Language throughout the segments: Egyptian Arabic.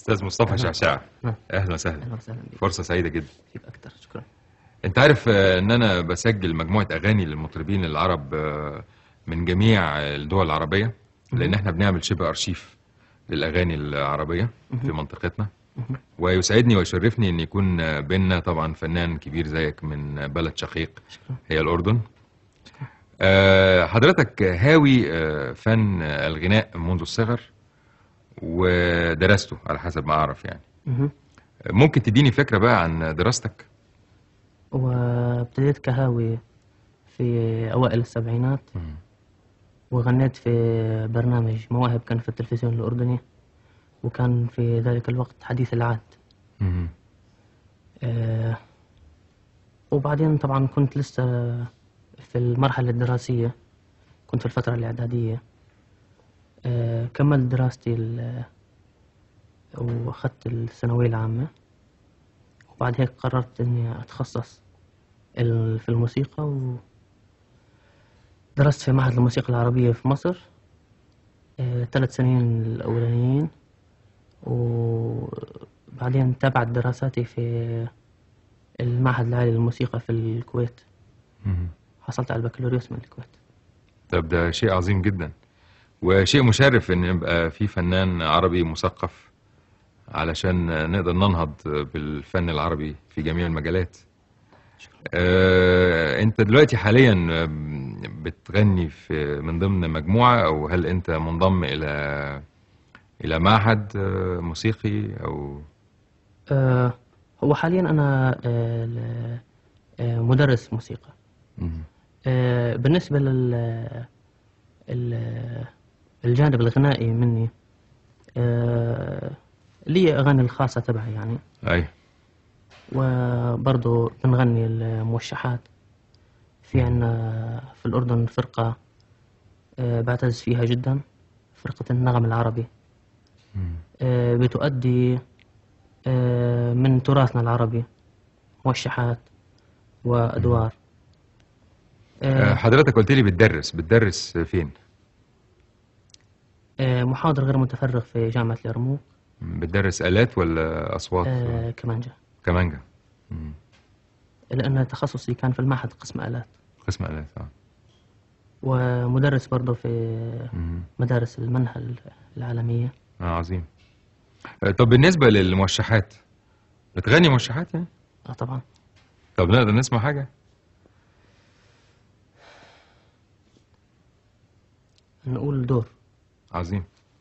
استاذ مصطفى أهلاً. شعشاع نعم. اهلا وسهلا اهلا وسهلا بك فرصه سعيده جدا فيك اكثر شكرا انت عارف آه، ان انا بسجل مجموعه اغاني للمطربين العرب آه، من جميع الدول العربيه لان احنا بنعمل شبه ارشيف للاغاني العربيه في منطقتنا ويسعدني ويشرفني ان يكون آه، بيننا طبعا فنان كبير زيك من بلد شقيق شكرا هي الاردن آه، حضرتك هاوي آه، فن الغناء منذ الصغر ودرسته على حسب ما اعرف يعني مهم. ممكن تديني فكره بقى عن دراستك وابتديت كهاوي في اوائل السبعينات وغنيت في برنامج مواهب كان في التلفزيون الاردني وكان في ذلك الوقت حديث العهد مهم. آه، وبعدين طبعا كنت لسه في المرحلة الدراسية كنت في الفترة الإعدادية آه، كملت دراستي ال- وأخذت الثانوية العامة وبعد هيك قررت إني أتخصص ال- في الموسيقى ودرست في معهد الموسيقى العربية في مصر آه، ثلاث سنين الأولانيين وبعدين تابعت دراساتي في المعهد العالي للموسيقى في الكويت مهم. حصلت على البكالوريوس من الكويت طب ده شيء عظيم جدا وشيء مشرف ان يبقى في فنان عربي مثقف علشان نقدر ننهض بالفن العربي في جميع المجالات آه، انت دلوقتي حاليا آم، بتغني في من ضمن مجموعة او هل انت منضم الى الى معهد آه، موسيقي او آه هو حاليا أنا آه ل- آه مدرس موسيقى مهم. آه بالنسبة لل ال- الجانب الغنائي مني آه لي أغاني الخاصة تبعي يعني اي وبرضه بنغني الموشحات في عنا في الأردن فرقة آه، بعتز فيها جدا فرقة النغم العربي آه، بتؤدي آه، من تراثنا العربي موشحات وأدوار آه، آه، حضرتك قلت لي بتدرس بتدرس فين آه، محاضر غير متفرغ في جامعة اليرموك بتدرس آلات ولا أصوات آه، كمانجا كمانجا مم. لأن تخصصي كان في المعهد قسم آلات قسم آلات اه ومدرس برضه في مم. مدارس المنهل العالمية اه عظيم آه، طب بالنسبة للموشحات بتغني موشحات يعني اه طبعا طب نقدر نسمع حاجة نقول دور عظيم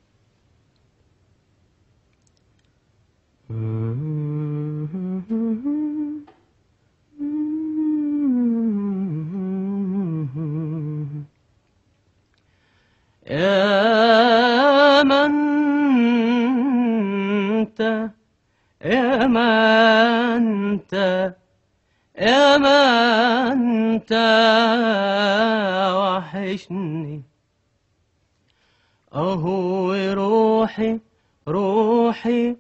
يا من انت يا من انت يا من انت وحشني اهو روحي روحي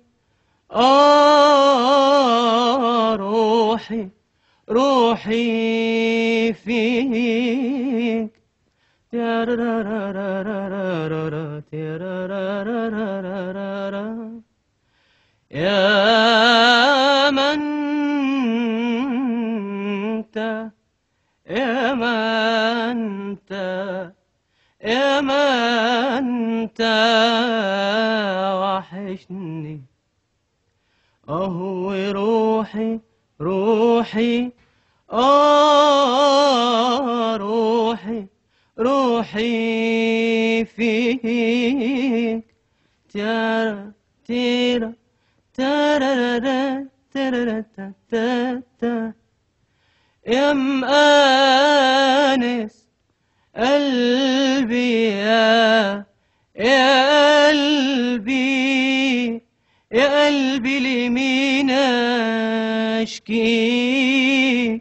آه روحي روحي فيك تيارارارارارارارا، تيارارارارارارا. يا من انت يا من انت يا من انت وحشني اهو روحي روحي آه روحي روحي فيك تيارا تيرا تارارا تارارا تا تا تا يا مآنس قلبي يا يا قلبي يا قلبي لمين اشكيك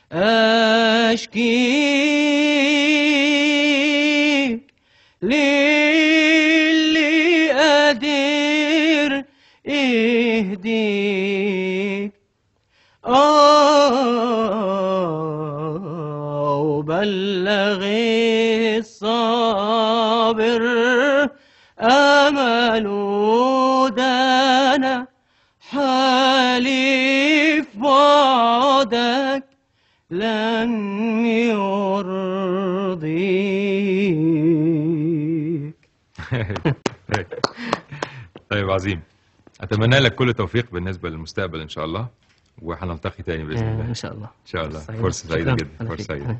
اشكيك للي قادر يهديك آه وبلغ الصابر أمله دانا لن يرضيك طيب عظيم اتمنى لك كل التوفيق بالنسبه للمستقبل ان شاء الله وهنلتقي تاني باذن آه، الله ان شاء الله ان شاء الله سعيدة. فرصه سعيده شكراً. جدا أنا فرصه فيك. سعيده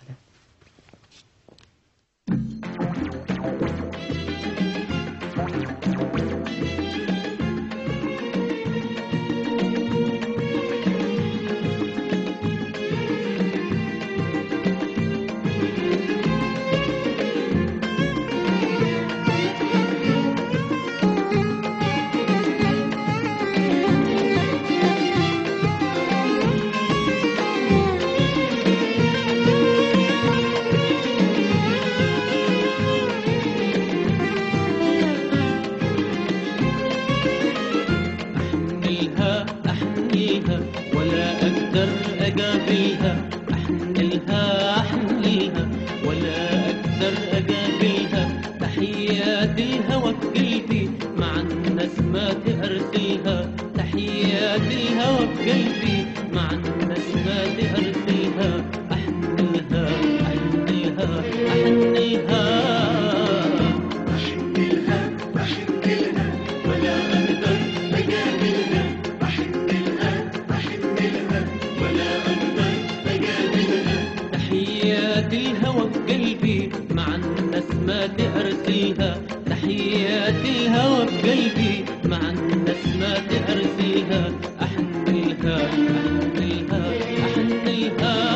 أحملها أحملها ولا أقدر أقابلها أحملها أحملها ولا أقدر أقابلها تحيات الهوى بقلبي مع الناس ما تأرسلها تحيات الهوى بقلبي مع الناس ما تأرسلها أحملها أحملها أحملها تحيات الهوى بقلبي مع الناس ما تأرسلها تحيات الهوى بقلبي مع الناس ما تأرسلها أحملها أحملها أحملها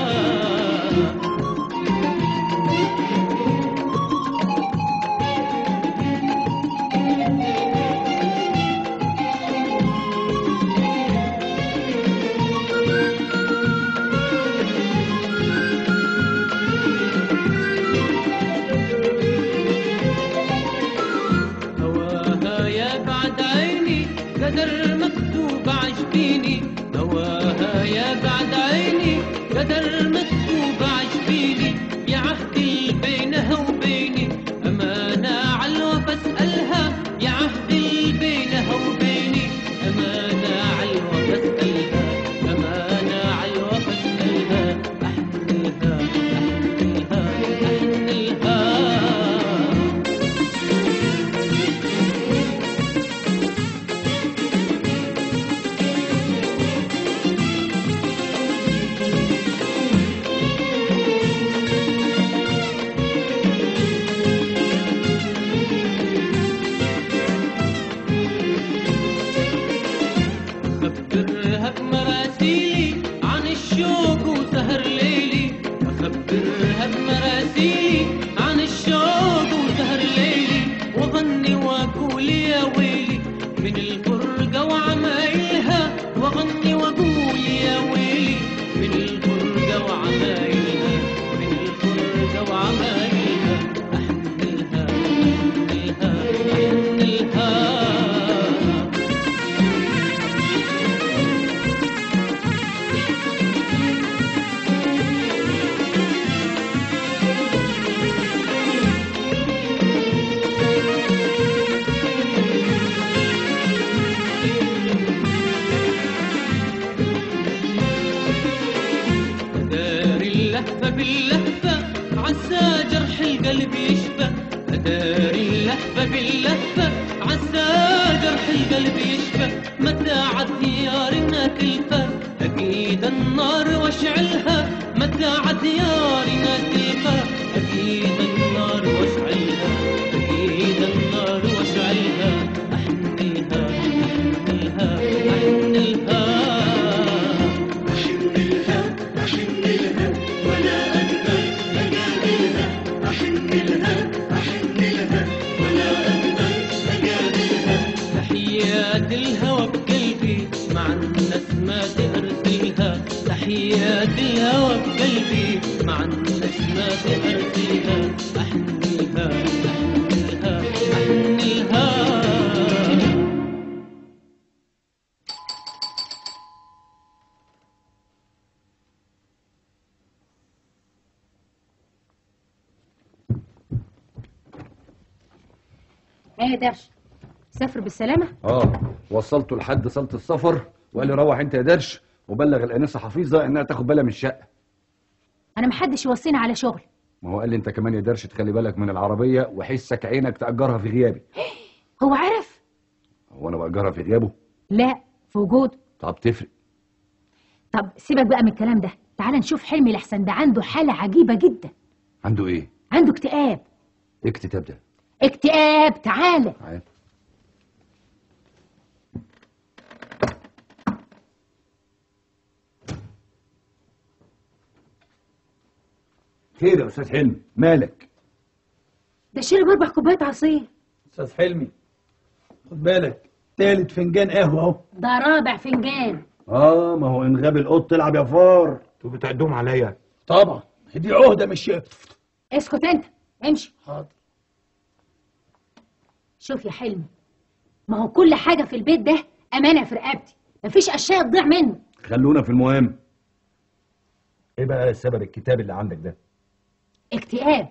هواها يا بعد عيني قدر مكتوب عجبيني هواها يا بعد عيني قدر مكتوب عجبيني يا عهدي بينها وبيني أمانة علوة بسألها يا عهدي بينها وبيني أمانة علوة بسألها أمانة علوة بسألها أحملها أحملها أحملها أخبرها بمراسيلي عن الشوق وسهر ليلي أخبرها بمراسيلي عن الشوق وسهر ليلي وأغني وأقول يا ويلي من الفرقة وعمايلها وأغني وأقول يا ويلي من الفرقة وعمايلها من الفرقة وعمايلها أحملها أحملها أحملها دار اللهفة باللهفة عسى جرح القلب يشفى دار اللهفة باللهفة عسى جرح القلب يشفى متى عد ديارنا تلفى أكيد النار واشعلها متى عد ديارنا تلفى أكيد النار واشعلها أكيد النار واشعلها أحملها أحملها أحملها تحيات الهوى بقلبي مع الناس ما تأرسلها تحيات الهوى بقلبي مع الناس ما تأرسلها أحملها أحملها أحملها ايه يا درش سافر بالسلامة اه وصلته لحد صاله السفر وقال لي روح انت يا درش وبلغ الانسه حفيظه انها تاخد بالها من الشقه انا محدش يوصيني على شغل ما هو قال لي انت كمان يقدرش تخلي بالك من العربيه وحسك عينك تاجرها في غيابي هو عرف هو انا باجرها في غيابه لا في وجوده طب تفرق طب سيبك بقى من الكلام ده تعال نشوف حلمي لحسن ده عنده حالة عجيبة جدا عنده ايه عنده اكتئاب ايه الكتاب ده اكتئاب تعالى عارف. خير يا استاذ حلمي مالك ده شرب اربع كوبايات عصير استاذ حلمي خد بالك تالت فنجان قهوه اهو ده رابع فنجان اه ما هو ان غاب القط تلعب يا فار انتوا بتعدوهم عليا طبعا دي عهده مش اسكت انت امشي حاضر شوف يا حلمي ما هو كل حاجة في البيت ده أمانة في رقبتي مفيش أشياء تضيع منه خلونا في المهم ايه بقى سبب الكتاب اللي عندك ده اكتئاب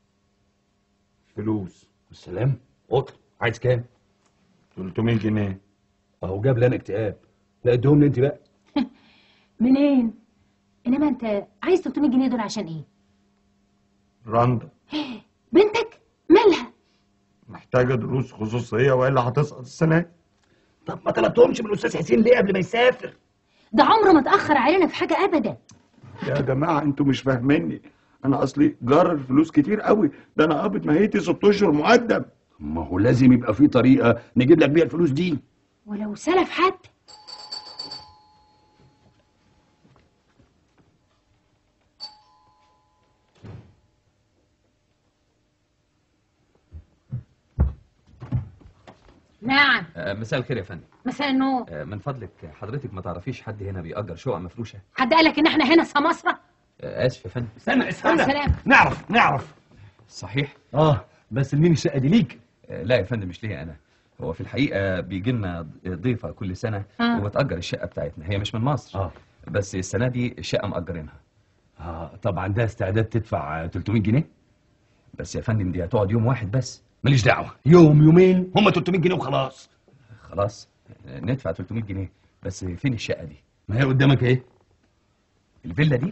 فلوس والسلام قطر عايز كام 300 جنيه اهو جاب لنا اكتئاب لا اديهم لي انت بقى منين انما انت عايز 300 جنيه دول عشان ايه رندا بنتك مالها محتاجه دروس خصوصيه والا هتسقط السنه دي. طب ما طلبتهمش من الاستاذ حسين ليه قبل ما يسافر ده عمره ما اتاخر علينا في حاجه ابدا يا جماعه انتوا مش فاهميني انا اصلي جرر الفلوس كتير قوي ده انا قابض ماهيتي ست اشهر مقدم ما هو لازم يبقى في طريقه نجيب لك بيها الفلوس دي ولو سلف حتى نعم آه، مساء الخير يا فندم مساء النور آه، من فضلك حضرتك ما تعرفيش حد هنا بيأجر شقق مفروشة حد قالك ان احنا هنا سماسرة آه، آسف يا فندم استنى مع استنى السلامة نعرف نعرف صحيح اه بس لمين الشقه دي ليك آه، لا يا فندم مش ليا أنا هو في الحقيقة بيجي لنا ضيفة كل سنة آه. وبتأجر الشقة بتاعتنا هي مش من مصر اه بس السنة دي الشقة مأجرينها اه طب عندها استعداد تدفع آه، 300 جنيه بس يا فندم دي هتقعد يوم واحد بس ماليش دعوه يوم يومين هم 300 جنيه وخلاص خلاص آه، ندفع 300 جنيه بس فين الشقة دي ما هي قدامك ايه الفيلا دي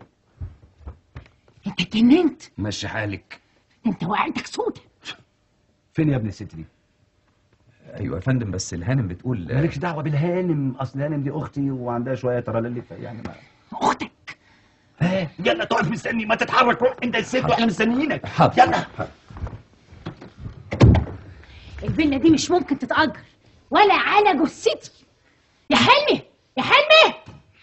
انت اتجننت مشي حالك انت وعيتك سودة فين يا ابن الست دي أيوة يا فندم بس الهانم بتقول آه، مالكش دعوه بالهانم اصل هانم دي اختي وعندها شويه ترى يعني ما اختك ها يلا تقف مستني ما تتحرك روح انت الست واحنا مستنيينك حاضر يلا حاضر. الفيلا دي مش ممكن تتأجر ولا على جثتي يا حلمي يا حلمي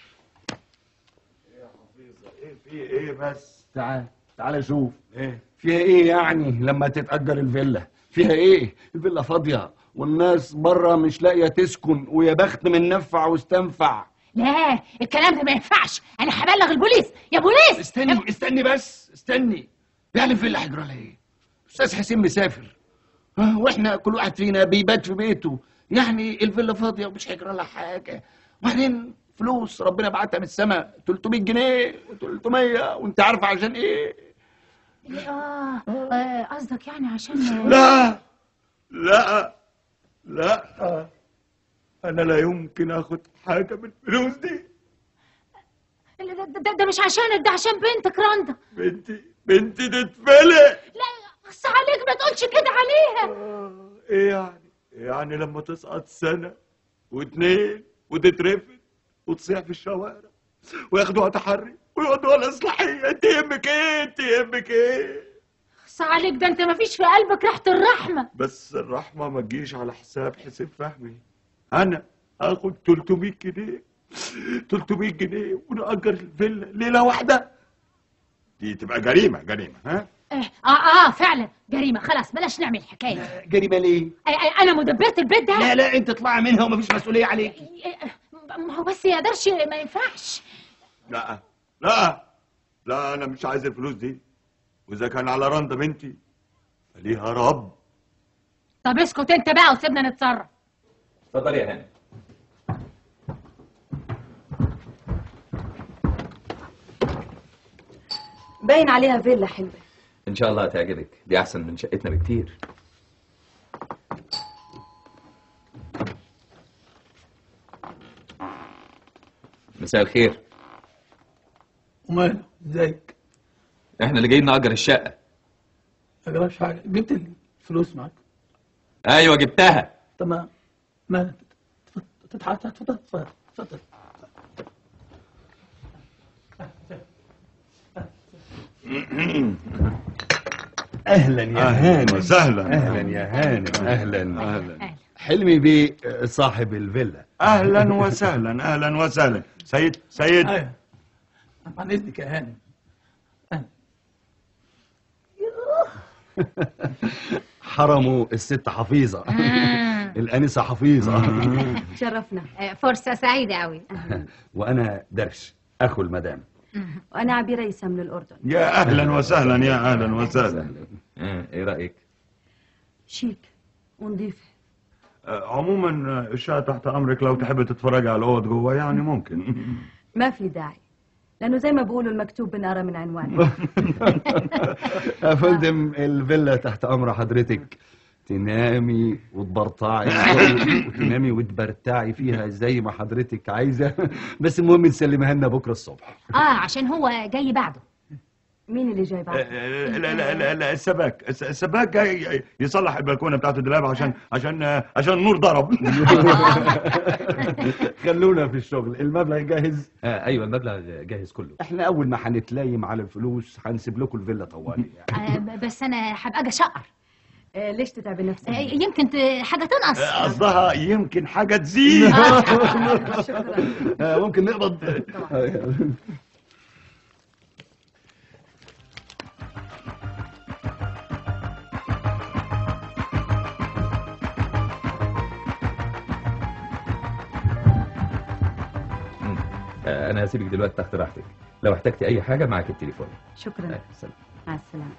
في ايه بس تعال تعال شوف ايه فيها ايه يعني لما تتأجر الفيلا فيها ايه الفيلا فاضية والناس بره مش لاقية تسكن ويا بخت من نفع واستنفع لا الكلام ده ما ينفعش انا هبلغ البوليس يا بوليس استني استني بس استني يعني الفيلا هيجرى لها ايه استاذ حسين مسافر ها، واحنا كل واحد فينا بيبات في بيته يعني الفيلا فاضية ومش هيجرى لها حاجة وبعدين فلوس ربنا بعتها من السماء 300 جنيه و300 وانت عارف عشان ايه اه آه، قصدك يعني عشان لا لا لا انا لا يمكن اخد حاجه من الفلوس دي ده, ده, ده, ده مش عشانك ده عشان بنتك رندا بنتي بنتي تتفلق لا بس عليك ما تقولش كده عليها آه، ايه يعني يعني لما تسقط سنه واتنين وتترفد وتصيح في الشوارع وياخدوها تحري ويودوها الاصلاحيه تهمك ايه تهمك ايه بس عليك ده انت ما فيش في قلبك ريحة الرحمة بس الرحمه ما تجيش على حساب حسين فهمي انا هاخد 300 جنيه 300 جنيه ونأجر الفيلا ليله واحده دي تبقى جريمه جريمه ها اه اه, آه فعلا جريمة خلاص بلاش نعمل حكاية جريمة ليه آه، آه، انا مدبرة البيت ده لا لا انت اطلعي منها ومفيش مسؤولية عليك آه، ما هو بس يقدرش ما ينفعش لا لا لا انا مش عايز الفلوس دي واذا كان على رندا بنتي فليها رب طب اسكت انت بقى وسيبنا نتصرف اتفضل يا هانم باين عليها فيلا حلوة إن شاء الله هتعجبك دي أحسن من شقتنا بكتير مساء الخير وماله ازيك احنا اللي جايين نأجر الشقة ما جربش حاجه جبت الفلوس معاك ايوه جبتها تمام مالك تتفضل تتفضل تتفضل تفضل اهلا يا أهلا وسهلا اهلا يا هانم اهلا اهلا حلمي بيه صاحب الفيلا اهلا وسهلا اهلا وسهلا سيد سيد ايوه عن اذنك يا هانم حرمه الست حفيظه الانسه حفيظه شرفنا آه، فرصة سعيدة قوي وانا درش اخو المدام وانا عبيره يسام من الاردن يا اهلا وسهلا يا اهلا وسهلا آه، ايه رايك شيك ونضيفه آه، عموما آه، الشقه تحت امرك لو تحب تتفرج على الاوض جوه يعني ممكن ما في داعي لانه زي ما بيقولوا المكتوب بنقرا من عنوانه يا فندم الفيلا تحت امر حضرتك تنامي وتبرطعي وتنامي وتبرتعي فيها زي ما حضرتك عايزه بس المهم تسلمها لنا بكره الصبح اه عشان هو جاي بعده مين اللي جاي بعد آه، لا لا لا لا السباك الس- السباك جاي يصلح البلكونه بتاعت الدولاب عشان عشان آه، عشان النور ضرب خلونا في الشغل المبلغ جاهز آه ايوه المبلغ جاهز كله احنا اول ما هنتلايم على الفلوس هنسيب لكم الفيلا طوالي يعني. آه ب- بس انا هبقى اجي اشقر آه ليش تتعبي آه، نفسك يمكن ت- حاجة تنقص قصدها يمكن حاجه تزيد شكرا آه، ممكن نقبض مم. آه انا هسيبك دلوقتي تحت راحتك لو احتجتي اي حاجه معاك التليفون شكرا آه، سلام مع السلامه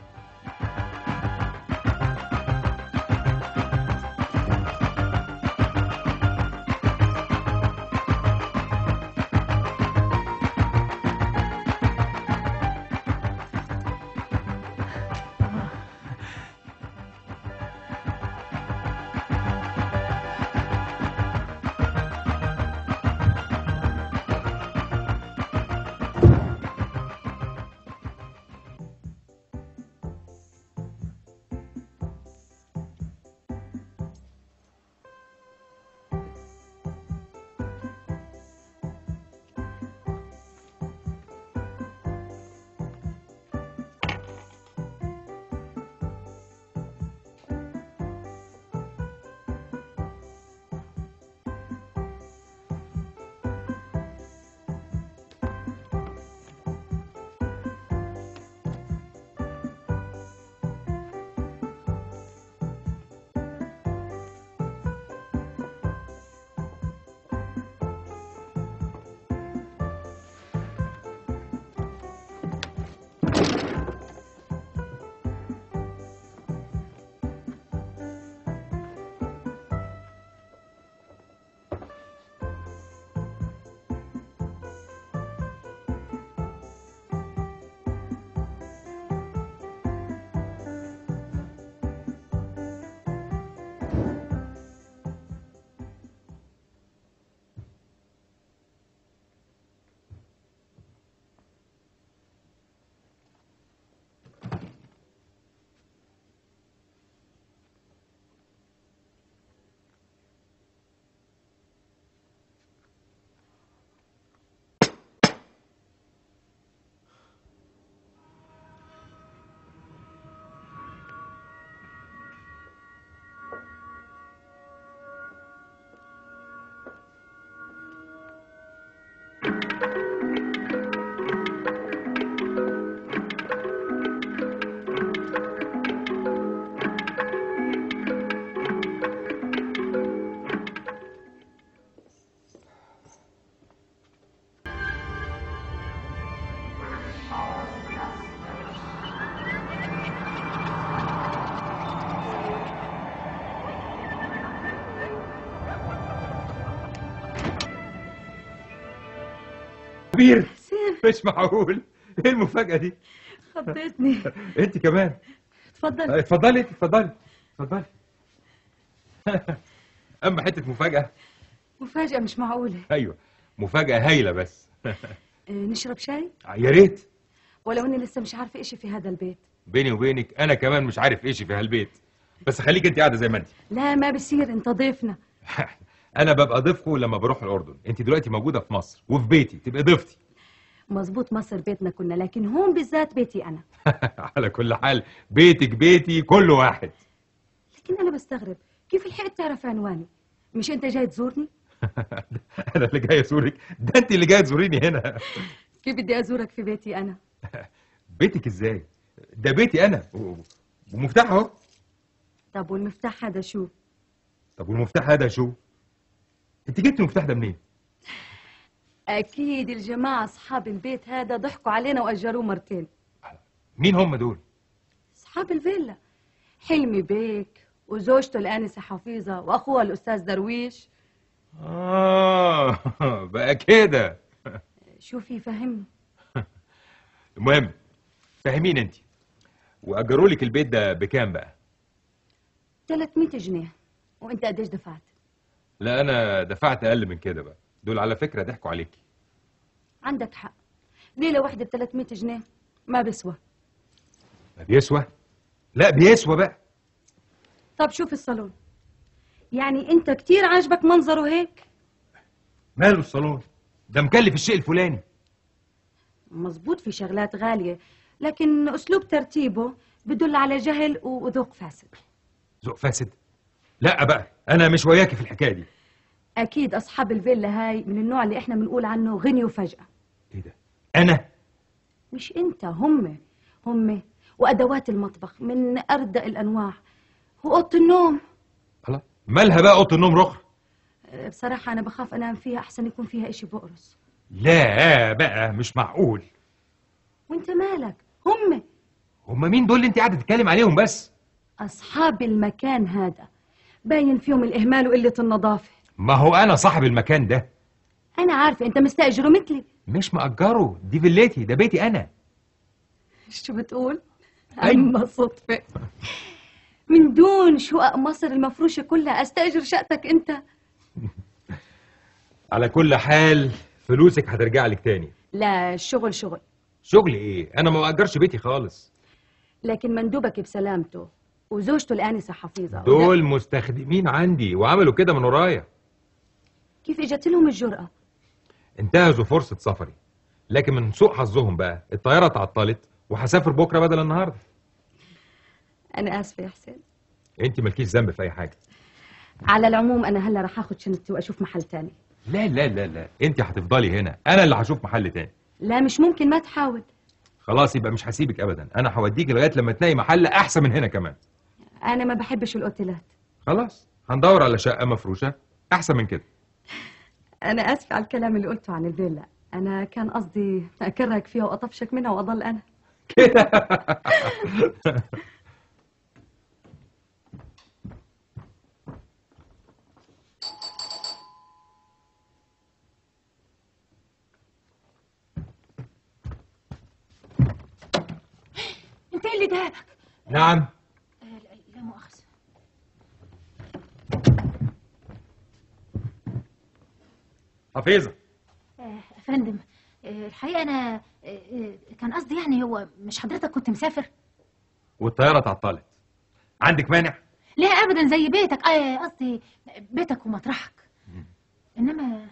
كبير مش معقول ايه المفاجأة دي خضتني انت كمان اتفضل اتفضلي اتفضلي اتفضلي اما حتة مفاجأة مفاجاه مش معقوله ايوه مفاجأة هايلة بس آه، نشرب شاي يا ريت ولو اني لسه مش عارفه اشي في هذا البيت بيني وبينك انا كمان مش عارف ايش في هالبيت بس خليك انت قاعده زي ما انت لا ما بصير انت ضيفنا انا ببقى ضيفكم لما بروح الاردن انت دلوقتي موجوده في مصر وفي بيتي تبقى ضيفتي مزبوط مصر بيتنا كنا لكن هون بالذات بيتي انا على كل حال بيتك بيتي كل واحد لكن انا بستغرب كيف لحقت تعرف عنواني مش انت جاي تزورني انا اللي جاي ازورك ده انت اللي جاي تزوريني هنا كيف بدي ازورك في بيتي انا بيتك ازاي ده بيتي انا و- ومفتاح اهو طب والمفتاح هذا شو طب والمفتاح هذا شو انت جبت المفتاح ده منين اكيد الجماعه اصحاب البيت هذا ضحكوا علينا واجروه مرتين مين هم دول اصحاب الفيلا حلمي بيك وزوجته الانسه حفيظه واخوها الاستاذ درويش اه بقى كده شو في فهمني المهم فاهمين انت واجروا لك البيت ده بكام بقى 300 جنيه وانت قديش دفعت لا انا دفعت اقل من كده بقى دول على فكره ضحكوا عليكي عندك حق ليله واحده ب 300 جنيه ما بيسوى ما بيسوى لا بيسوى بقى طب شوف الصالون يعني انت كتير عاجبك منظره هيك ماله الصالون ده مكلف الشيء الفلاني مزبوط في شغلات غالية لكن أسلوب ترتيبه بدل على جهل وذوق فاسد ذوق فاسد لا بقى انا مش وياكي في الحكايه دي أكيد أصحاب الفيلا هاي من النوع اللي إحنا بنقول عنه غني وفجأة ايه ده انا مش أنت هم هم وأدوات المطبخ من أردأ الأنواع وأوضة النوم الله مالها بقى اوضه النوم رخر أه، بصراحة أنا بخاف أنام فيها أحسن يكون فيها إشي بقرص لا بقى مش معقول وأنت مالك هم هما مين دول اللي انت قاعده تتكلم عليهم بس أصحاب المكان هذا باين فيهم الإهمال وقلة النظافة ما هو انا صاحب المكان ده أنا عارفة أنت مستأجره مثلي مش مأجره دي فيلتي ده بيتي انا شو بتقول؟ أما صدفة من دون شقق مصر المفروشة كلها أستأجر شقتك أنت على كل حال فلوسك هترجع لك تاني لا الشغل شغل شغل ايه انا ما مأجرش بيتي خالص لكن مندوبك بسلامته وزوجته الآنسة حفيظة دول مستخدمين عندي وعملوا كده من ورايا كيف اجت لهم الجرأة؟ انتهزوا فرصة سفري لكن من سوء حظهم بقى الطيارة اتعطلت وهسافر بكرة بدل النهاردة أنا آسفة يا حسين انت مالكيش ذنب في اي حاجة على العموم أنا هلا رح آخد شنطتي وأشوف محل تاني لا لا لا لا انت هتفضلي هنا انا اللي هشوف محل تاني لا مش ممكن ما تحاول خلاص يبقى مش هسيبك ابدا انا هوديك لغايه لما تلاقي محل احسن من هنا كمان أنا ما بحبش الأوتيلات خلاص هندور على شقه مفروشه احسن من كده أنا آسفة على الكلام اللي قلته عن الفيلا أنا كان قصدي أكرهك فيها وأطفشك منها وأضل أنا انت ايه اللي جابك نعم آه، لا- لا مؤاخذة حفيظه آه، يا فندم آه، الحقيقة أنا آه، آه، كان قصدي يعني هو مش حضرتك كنت مسافر؟ والطياره اتعطلت عندك مانع لا أبدا زي بيتك آه، قصدي بيتك ومطرحك إنما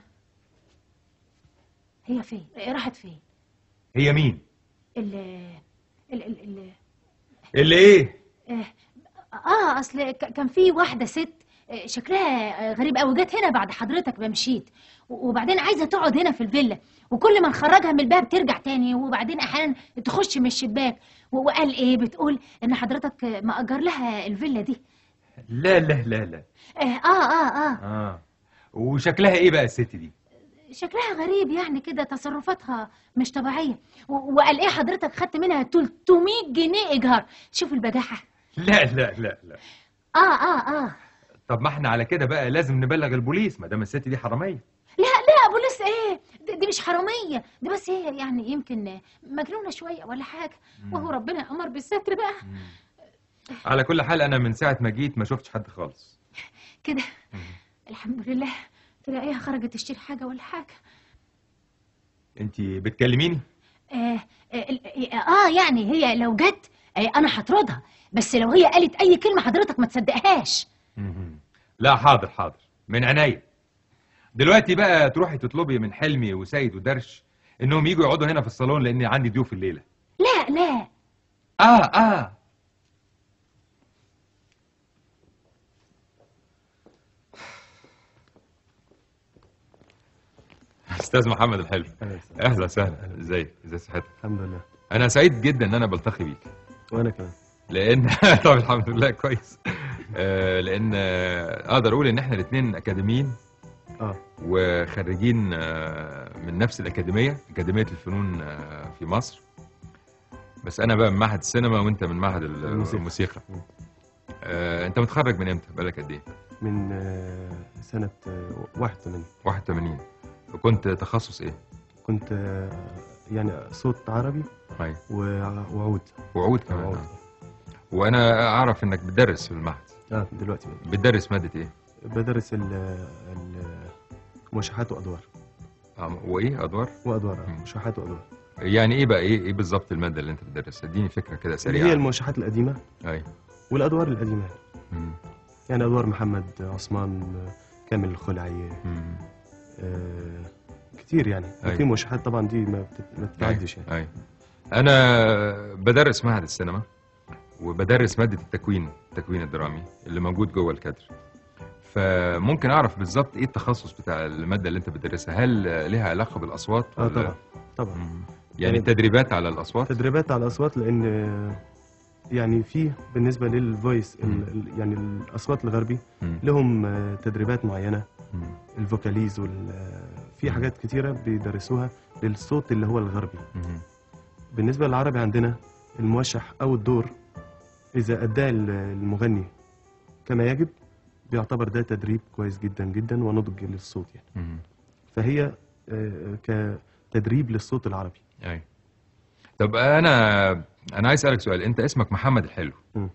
هي فين؟ آه، راحت فين؟ هي مين ال ال ال ال اللي ايه آه، اه اصل ك- كان في واحده ست آه، شكلها آه، غريب قوي جت هنا بعد حضرتك ما مشيت و- وبعدين عايزه تقعد هنا في الفيلا وكل ما نخرجها من الباب ترجع تاني وبعدين احيانا تخش من الشباك و- وقال ايه بتقول ان حضرتك آه، مأجر لها الفيلا دي لا لا لا لا اه اه اه, آه. اه وشكلها ايه بقى الست دي شكلها غريب يعني كده تصرفاتها مش طبيعيه و- وقال ايه حضرتك خدت منها 300 جنيه ايجار شوف البجاحه لا لا لا لا اه اه اه طب ما احنا على كده بقى لازم نبلغ البوليس ما دام الست دي حراميه لا لا بوليس ايه دي, دي مش حراميه دي بس هي يعني يمكن مجنونه شويه ولا حاجه وهو ربنا امر بالستر بقى على كل حال انا من ساعه ما جيت ما شفتش حد خالص كده الحمد لله تلاقيها خرجت تشتري حاجه ولا حاجه انت بتكلميني آه, آه, اه يعني هي لو جت آه انا هطردها بس لو هي قالت اي كلمه حضرتك ما تصدقهاش مهم. لا حاضر حاضر من عينيا دلوقتي بقى تروحي تطلبي من حلمي وسيد ودرش انهم يجوا يقعدوا هنا في الصالون لان عندي ضيوف الليله لا لا اه اه استاذ محمد الحلو اهلا وسهلا ازيك ازي صحتك الحمد لله انا سعيد جدا ان انا بلتقي بيك وانا كمان لان طب الحمد لله كويس آه، لان آه، اقدر اقول ان احنا الاثنين اكاديميين اه وخريجين آه، من نفس الاكاديميه اكاديميه الفنون آه، في مصر بس انا بقى من معهد السينما وانت من معهد ال- الموسيقى. الموسيقى آه، انت متخرج من امتى بقالك قد ايه من آه، سنة آه، 81 81 وكنت تخصص ايه كنت آه، يعني صوت عربي أي. وع- وعود وعود كمان وعود. آه. وانا اعرف انك بتدرس في المعهد اه دلوقتي بتدرس ماده ايه بدرس ال ال موشحات وادوار آه، وايه ادوار وادوار آه، موشحات وادوار يعني ايه بقى ايه ايه بالظبط الماده اللي انت بتدرسها اديني فكره كده اللي سريعه هي الموشحات القديمة اي والادوار القديمة مم. يعني ادوار محمد عثمان آه، كامل الخلعي مم. آه كتير يعني أي. وفي موشحات طبعا دي ما بتت- ما بتتعدش يعني اي انا بدرس معهد السينما وبدرس ماده التكوين التكوين الدرامي اللي موجود جوه الكادر فممكن اعرف بالظبط ايه التخصص بتاع الماده اللي انت بتدرسها هل لها علاقه بالاصوات اه ولا- طبعا طبعا مم. يعني التدريبات على الاصوات تدريبات على الاصوات لان آه، يعني في بالنسبه للفويس ال- ال- يعني الاصوات الغربي مم. لهم آه، تدريبات معينه مم. الفوكاليز وال آه، في حاجات كتيره بيدرسوها للصوت اللي هو الغربي مم. بالنسبه للعربي عندنا الموشح او الدور اذا اداه ال- المغني كما يجب بيعتبر ده تدريب كويس جدا جدا ونضج للصوت يعني مم. فهي آه، كتدريب للصوت العربي اي طب انا انا عايز اسالك سؤال انت اسمك محمد الحلو مم.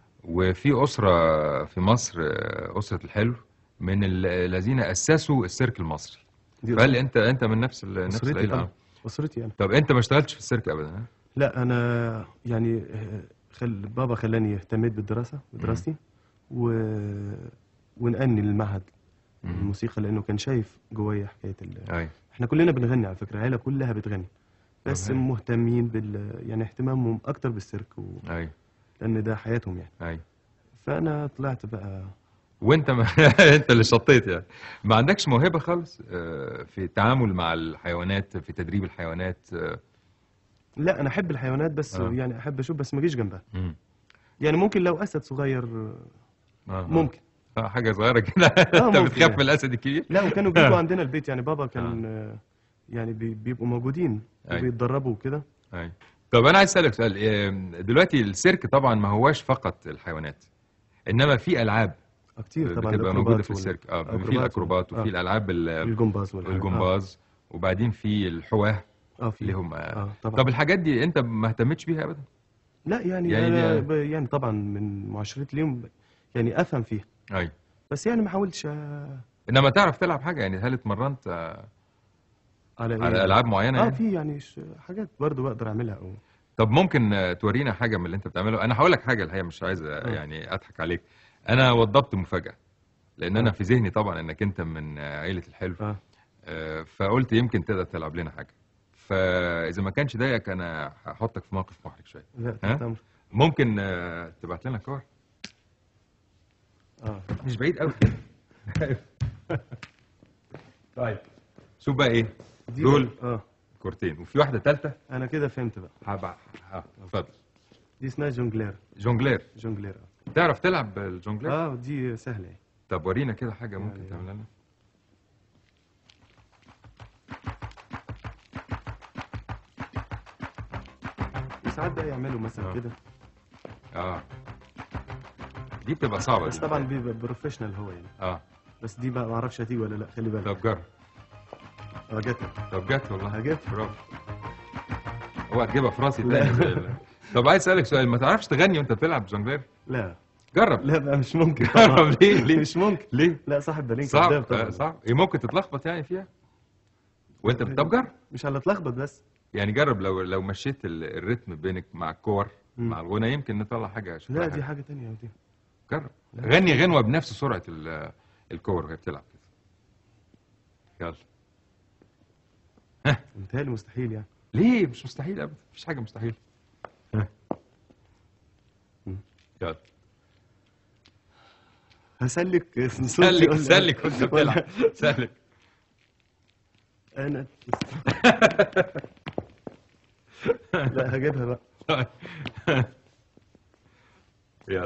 وفي اسره في مصر آه، اسره الحلو من ال- الذين اسسوا السيرك المصري دي فهل انت انت من نفس ال- نفس اسرتي العيله آه. آه. اسرتي انا طب انت ما اشتغلتش في السيرك ابدا ها؟ لا انا يعني آه، خل بابا خلاني اهتميت بالدراسه بدراستي و... ونقلني للمعهد الموسيقى لانه كان شايف جوايا حكايه ال... اي احنا كلنا بنغني على فكره العيله كلها بتغني بس طب هاي. مهتمين بال يعني اهتمامهم اكتر بالسيرك و... اي لان ده حياتهم يعني اي فانا طلعت بقى وانت ما انت اللي شطيت يعني ما عندكش موهبه خالص آه، في التعامل مع الحيوانات في تدريب الحيوانات آه، لا انا احب الحيوانات بس آه. يعني احب اشوف بس ما اجيش جنبها مم. يعني ممكن لو اسد صغير آه، آه. ممكن آه، حاجه صغيره كده آه، انت ممكن بتخاف يعني. من الاسد الكبير لا وكانوا بيجوا عندنا البيت يعني بابا كان آه. يعني بي- بيبقوا موجودين أي. وبيتدربوا وكده أي. طب انا عايز اسالك سؤال آه، دلوقتي السيرك طبعا ما هواش فقط الحيوانات انما في العاب آه، كتير طبعا بتبقى الأكروبات موجوده في وال- السيرك اه في الأكروبات الاكروبات وال- وفي آه. الالعاب ال- الجمباز والحاجات. الجمباز وبعدين في الحواه اه في اللي هم اه طبعا طب الحاجات دي انت ما اهتمتش بيها ابدا لا يعني يعني يعني, دي- ب... يعني طبعا من معاشرتي ليهم يعني افهم فيها اي بس يعني ما حاولتش آه، انما تعرف تلعب حاجه يعني هل اتمرنت آه، على إيه؟ على العاب معينه اه يعني؟ في يعني ش- حاجات برضو بقدر اعملها أو. طب ممكن آه، تورينا حاجه من اللي انت بتعمله انا هقول لك حاجه الحقيقه مش عايز آه، يعني اضحك عليك انا وضبت مفاجاه لان انا آه. في ذهني طبعا انك انت من آه، عيله الحلو اه آه، فقلت يمكن تقدر تلعب لنا حاجه فاذا ما كانش ضايقك انا هحطك في موقف محرج شويه لا ها؟ تحت امر ممكن آه، تبعت لنا كور اه مش بعيد قوي كده طيب شوف بقى ايه دي دول اه كورتين وفي واحده ثالثه انا كده فهمت بقى هبع ها اتفضل دي اسمها جونجلير جونجلير جونجلير تعرف تلعب الجونجلير اه دي سهله يعني. طب ورينا كده حاجه ممكن يعني- تعملها لنا ساعات بقى يعملوا مثلا آه. كده اه دي بتبقى صعبه بس دي. طبعا بيبقى بروفيشنال هو يعني اه بس دي بقى ما اعرفش هتيجي ولا لا خلي بالك طب جرب اه جت طب جت والله جت برافو اوعى تجيبها في راسي لا. تاني زي ال- طب عايز اسالك سؤال ما تعرفش تغني وانت بتلعب جونجلير لا جرب لا بقى مش ممكن طبعا جرب ليه ليه مش ممكن ليه لا صاحب بالين صعب كذاب طبعا آه، صعب ايه ممكن تتلخبط يعني فيها وانت طب جرب مش على اتلخبط بس يعني جرب لو لو مشيت ال- الريتم بينك مع الكور مم. مع الغنى يمكن نطلع حاجه شكلها لا دي حلو. حاجه تانية ودي جرب غني غنوه بنفس سرعه ال- الكور وهي بتلعب كده يلا متهيألي مستحيل يعني ليه مش مستحيل ابدا مفيش حاجه مستحيل ها. يلا هسلك صوتي سلك ولا- سلك وانت ولا- بتلعب سلك انا لا هجيبها بقى يلا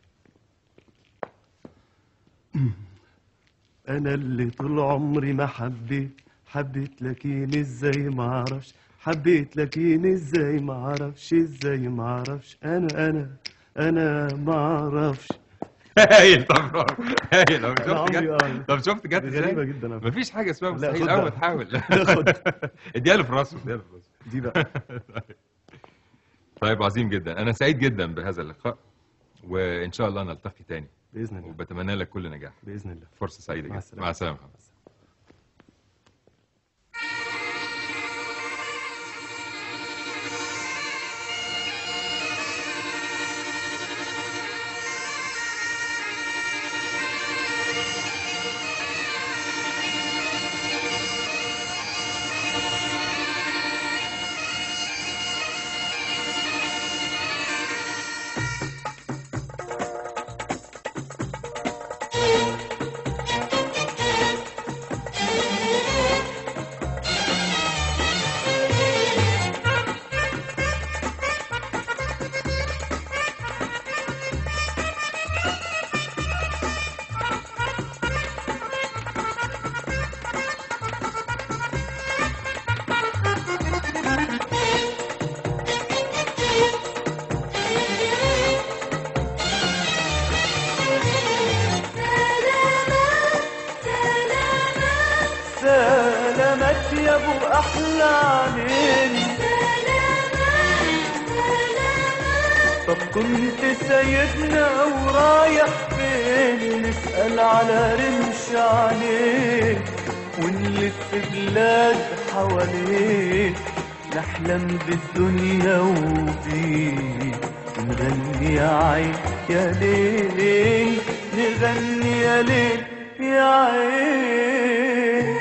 انا اللي طول عمري ما حبيت حبيت لكن ازاي ما اعرفش حبيت لكن ازاي ما اعرفش ازاي ما اعرفش انا انا انا ما اعرفش هايل طب برافو هايل طب أنا شفت عمري جت آه. طب شفت جت ازاي غريبة جدا على فكرة. مفيش حاجه اسمها لا، مستحيل خد اول بقى. تحاول لا، خد. اديها له في راسه اديها له في راسه دي بقى طيب عظيم جدا انا سعيد جدا بهذا اللقاء وان شاء الله نلتقي تاني باذن الله وبتمنى لك كل نجاح باذن الله فرصه سعيده مع جدا السلامة. مع السلامه محمد. سلامات يا ابو احلى عينين طب كنت سايبنا ورايح فين نسأل على رمش عليك ونلف بلاد حواليك نحلم بالدنيا وبيك نغني يا عين يا ليل نغني يا ليل يا عين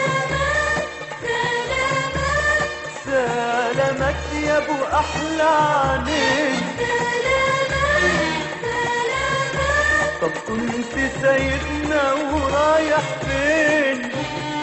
سلامات يا ابو احلى عينين طب كنت سايبنا ورايح فين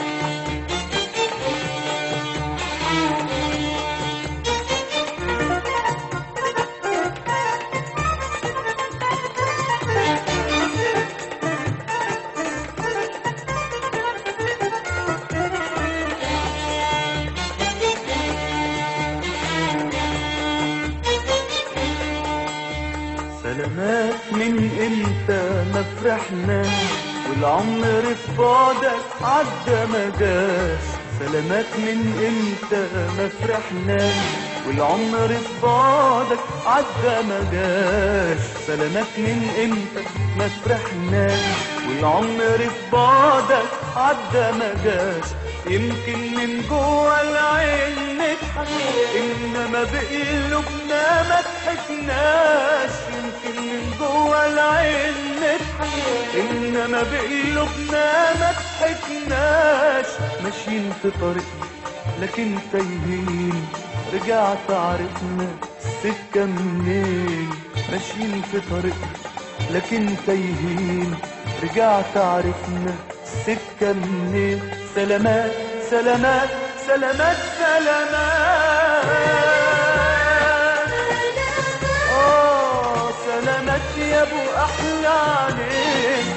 سلامات من امتى ما فرحنا والعمر في بعدك عدى ما جاش سلامات من امتى ما فرحنا والعمر في بعدك عدى ما جاش سلامات من امتى ما فرحنا والعمر في بعدك عدى ما جاش يمكن من جوه العين نضحك انما بقلوبنا ما ضحكناش يمكن من جوه العين نضحك انما بقلوبنا ما ضحكناش ماشيين في طريقنا لكن تايهين رجعت عرفنا السكة منين ماشيين في طريقنا لكن تايهين رجعت عرفنا السكة منين سلامات سلامات سلامات سلامات آه سلامات يا ابو احلى عينين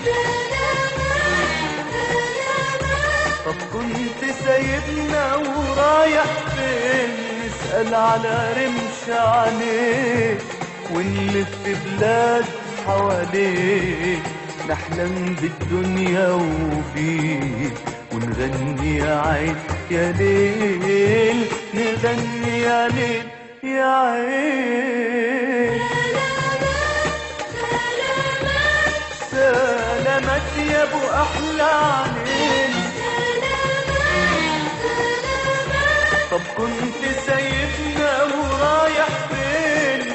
طب كنت سايبنا ورايح فين نسأل على رمش عليك ونلف بلاد حواليك نحلم بالدنيا وبيك ونغني يا عين يا ليل نغني يا ليل يا عين سلامات يا ابو احلى عينين كنت سايبنا ورايح فين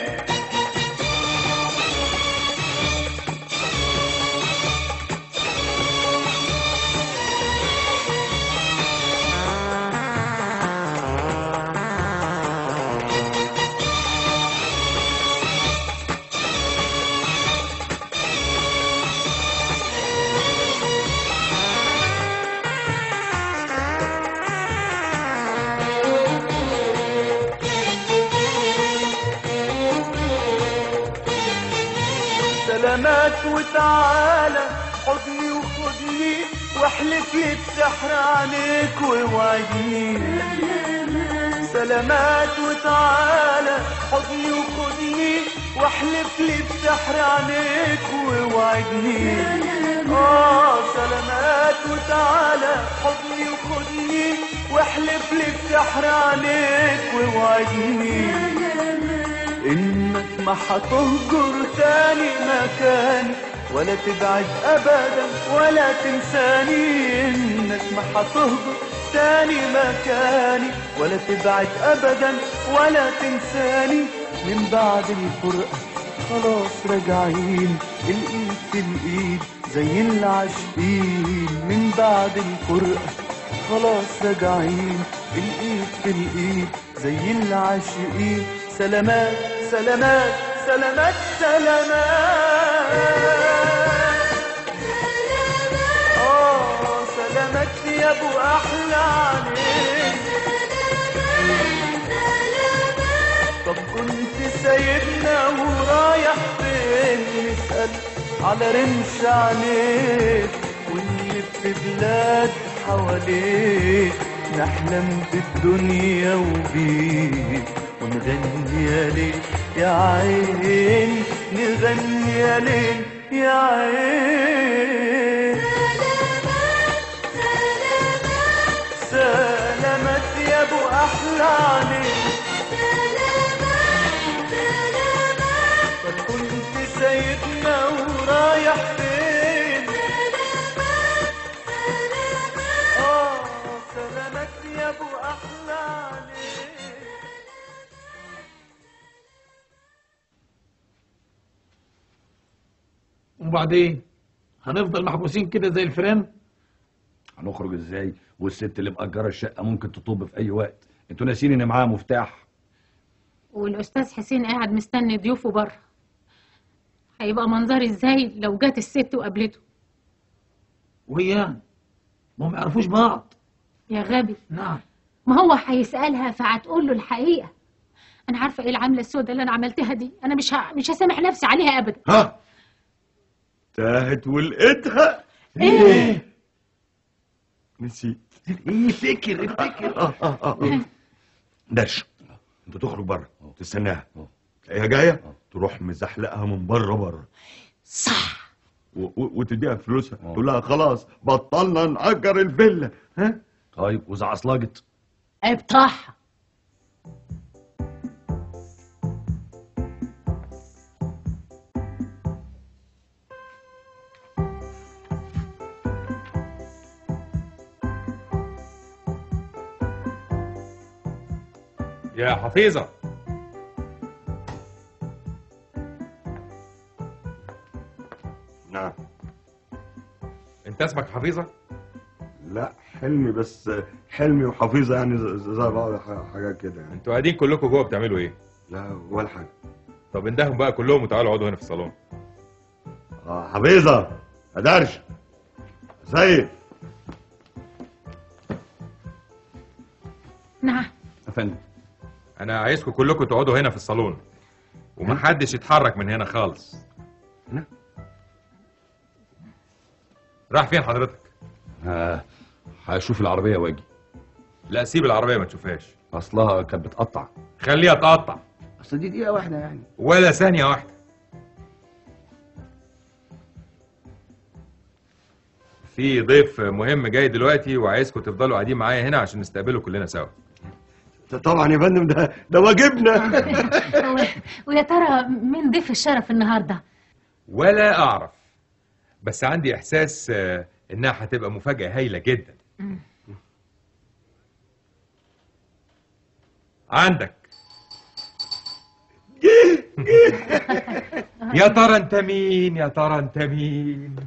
سلامات وتعالى حضني وخدني واحلف لي بسحر عليك ووعدني سلامات وتعالى حضني وخدني واحلف لي بسحر عليك ووعدني اه سلامات وتعالى حضني وخدني واحلف لي بسحر عليك ووعدني انك ما هتهجر تاني مكاني ولا تبعد ابدا ولا تنساني انك ما هتهجر تاني مكاني ولا تبعد ابدا ولا تنساني من بعد الفرقة خلاص راجعين الايد في الايد زي العاشقين من بعد الفرقة خلاص راجعين الايد في الايد زي العاشقين سلامات سلامات سلامات سلامات اه سلامات يا ابو احلى عليك طب كنت سايبنا ورايح فين نسأل على رمش عليك ونلف بلاد حواليك نحلم بالدنيا وبيك ونغني يا ليل يا عين نغني يا ليل يا عين سلامات يا ابو احلى عليك طب كنت سايبنا ورايح فين اه سلامات يا ابو احلى عليك وبعدين هنفضل محبوسين كده زي الفيران هنخرج ازاي والست اللي مأجرة الشقة ممكن تطب في أي وقت انتوا ناسين إن معاها مفتاح والاستاذ حسين قاعد مستني ضيوفه بره هيبقى منظري ازاي لو جت الست وقابلته وياه ما هم يعرفوش بعض يا غبي نعم ما هو هيسألها فهتقول له الحقيقة أنا عارفة إيه العملة السوداء اللي أنا عملتها دي أنا مش ه... مش هسامح نفسي عليها أبدا ها تاهت ولقيتها إيه؟ نسيت ايه فكر افتكر اه اه اه درش انت تخرج بره تستناها تلاقيها جايه تروح مزحلقها من بره بره صح و- و- وتديها فلوسها تقول لها خلاص بطلنا نأجر الفيلا ها طيب وإذا عصلجت ابطحها يا حفيظة نعم انت اسمك حفيظة لا حلمي بس حلمي وحفيظه يعني ز- ز- زي بعض ح- حاجات كده يعني انتوا قاعدين كلكم جوه بتعملوا ايه لا ولا حاجه طب اندههم بقى كلهم وتعالوا اقعدوا هنا في الصالون اه حفيظه يا درش سيد نعم يا فندم انا عايزكم كلكم تقعدوا هنا في الصالون ومحدش يتحرك من هنا خالص هنا؟ راح فين حضرتك آه هشوف العربية واجي لا سيب العربيه ما تشوفهاش أصلها كانت بتقطع خليها تقطع أصل دي دقيقة واحدة يعني ولا ثانيه واحده في ضيف مهم جاي دلوقتي وعايزكم تفضلوا قاعدين معايا هنا عشان نستقبله كلنا سوا طبعا يا فندم ده ده واجبنا و- ويا ترى مين ضيف الشرف النهارده ولا اعرف بس عندي احساس آه، انها هتبقى مفاجاه هايله جدا عندك يا ترى انت مين يا ترى انت مين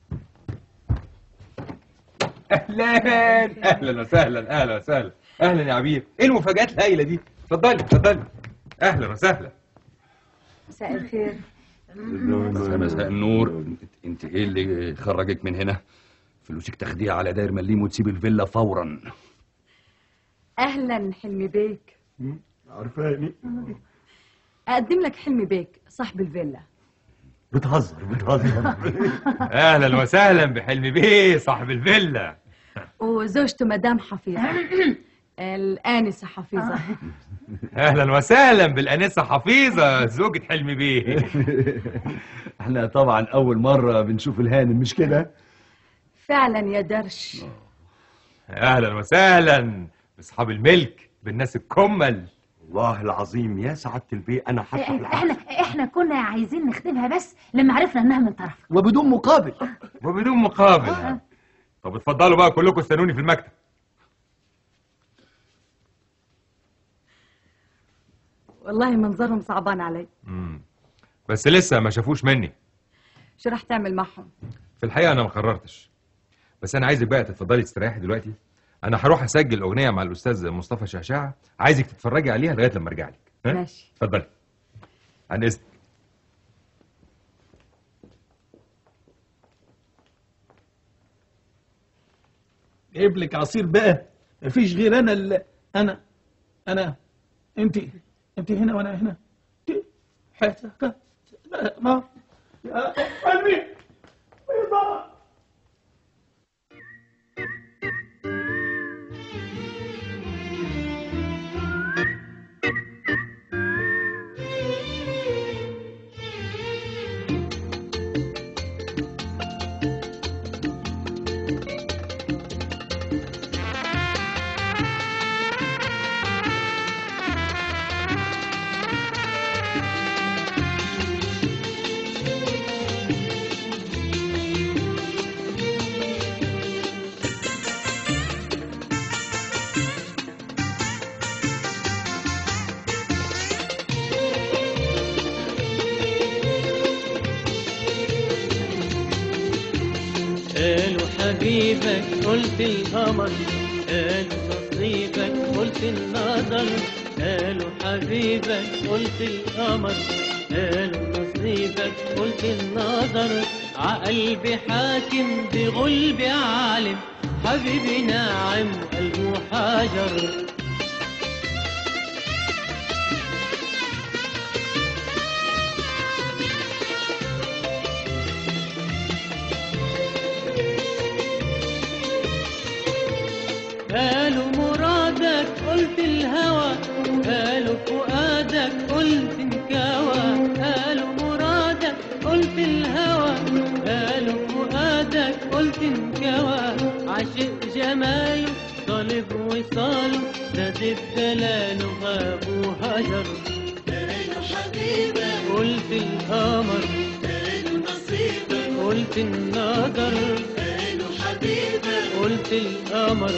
اهلا اهلا وسهلا اهلا وسهلا اهلا يا عبير ايه المفاجآت الهايله دي اتفضلي اتفضلي اهلا وسهلا مساء الخير مساء النور انت ايه اللي خرجك من هنا فلوسك تاخديها على داير مليم وتسيب الفيلا فورا اهلا حلمي بيك عارفاني اقدم لك حلمي بيك صاحب الفيلا بتهزر بتهزر اهلا وسهلا بحلمي بيه صاحب الفيلا وزوجته مدام حفيظه الانسه حفيظه اهلا وسهلا بالانسه حفيظه زوجة حلمي بيه احنا طبعا اول مره بنشوف الهانم مش كده فعلا يا درش اهلا وسهلا باصحاب الملك بالناس الكمل والله العظيم يا سعادة البيه انا هشرح العقل احنا احنا كنا عايزين نخدمها بس لما عرفنا انها من طرف وبدون مقابل وبدون مقابل طب اتفضلوا بقى كلكم استنوني في المكتب والله منظرهم صعبان علي مم. بس لسه ما شافوش مني شو رح تعمل معهم في الحقيقه انا ما قررتش بس انا عايزك بقى تتفضلي تستريحي دلوقتي انا هروح اسجل اغنيه مع الاستاذ مصطفى شعشاعه عايزك تتفرجي عليها لغايه لما ارجع لك ها؟ ماشي. اتفضلي عن اذنك جايب لك عصير بقى مفيش غير انا اللي انا انا انت انت هنا وانا هنا انت حياتك ما يا قلبي بيضاء قالوا حبيبك قلت القمر قالوا نصيبك قلت النظر قالوا حبيبك قلت القمر قالوا نصيبك قلت النظر عقلبي حاكم بغلبي عالم حبيبي ناعم قلبه حجر قالوا مرادك قلت الهوى قالوا فؤادك قلت انكوى قالوا مرادك قلت الهوى قالوا فؤادك قلت انكوى عاشق جماله طالب وصاله زاد الدلال غاب وهجر قالوا حبيبك قلت القمر قالوا نصيبك قلت النظر قالوا حبيبك قلت القمر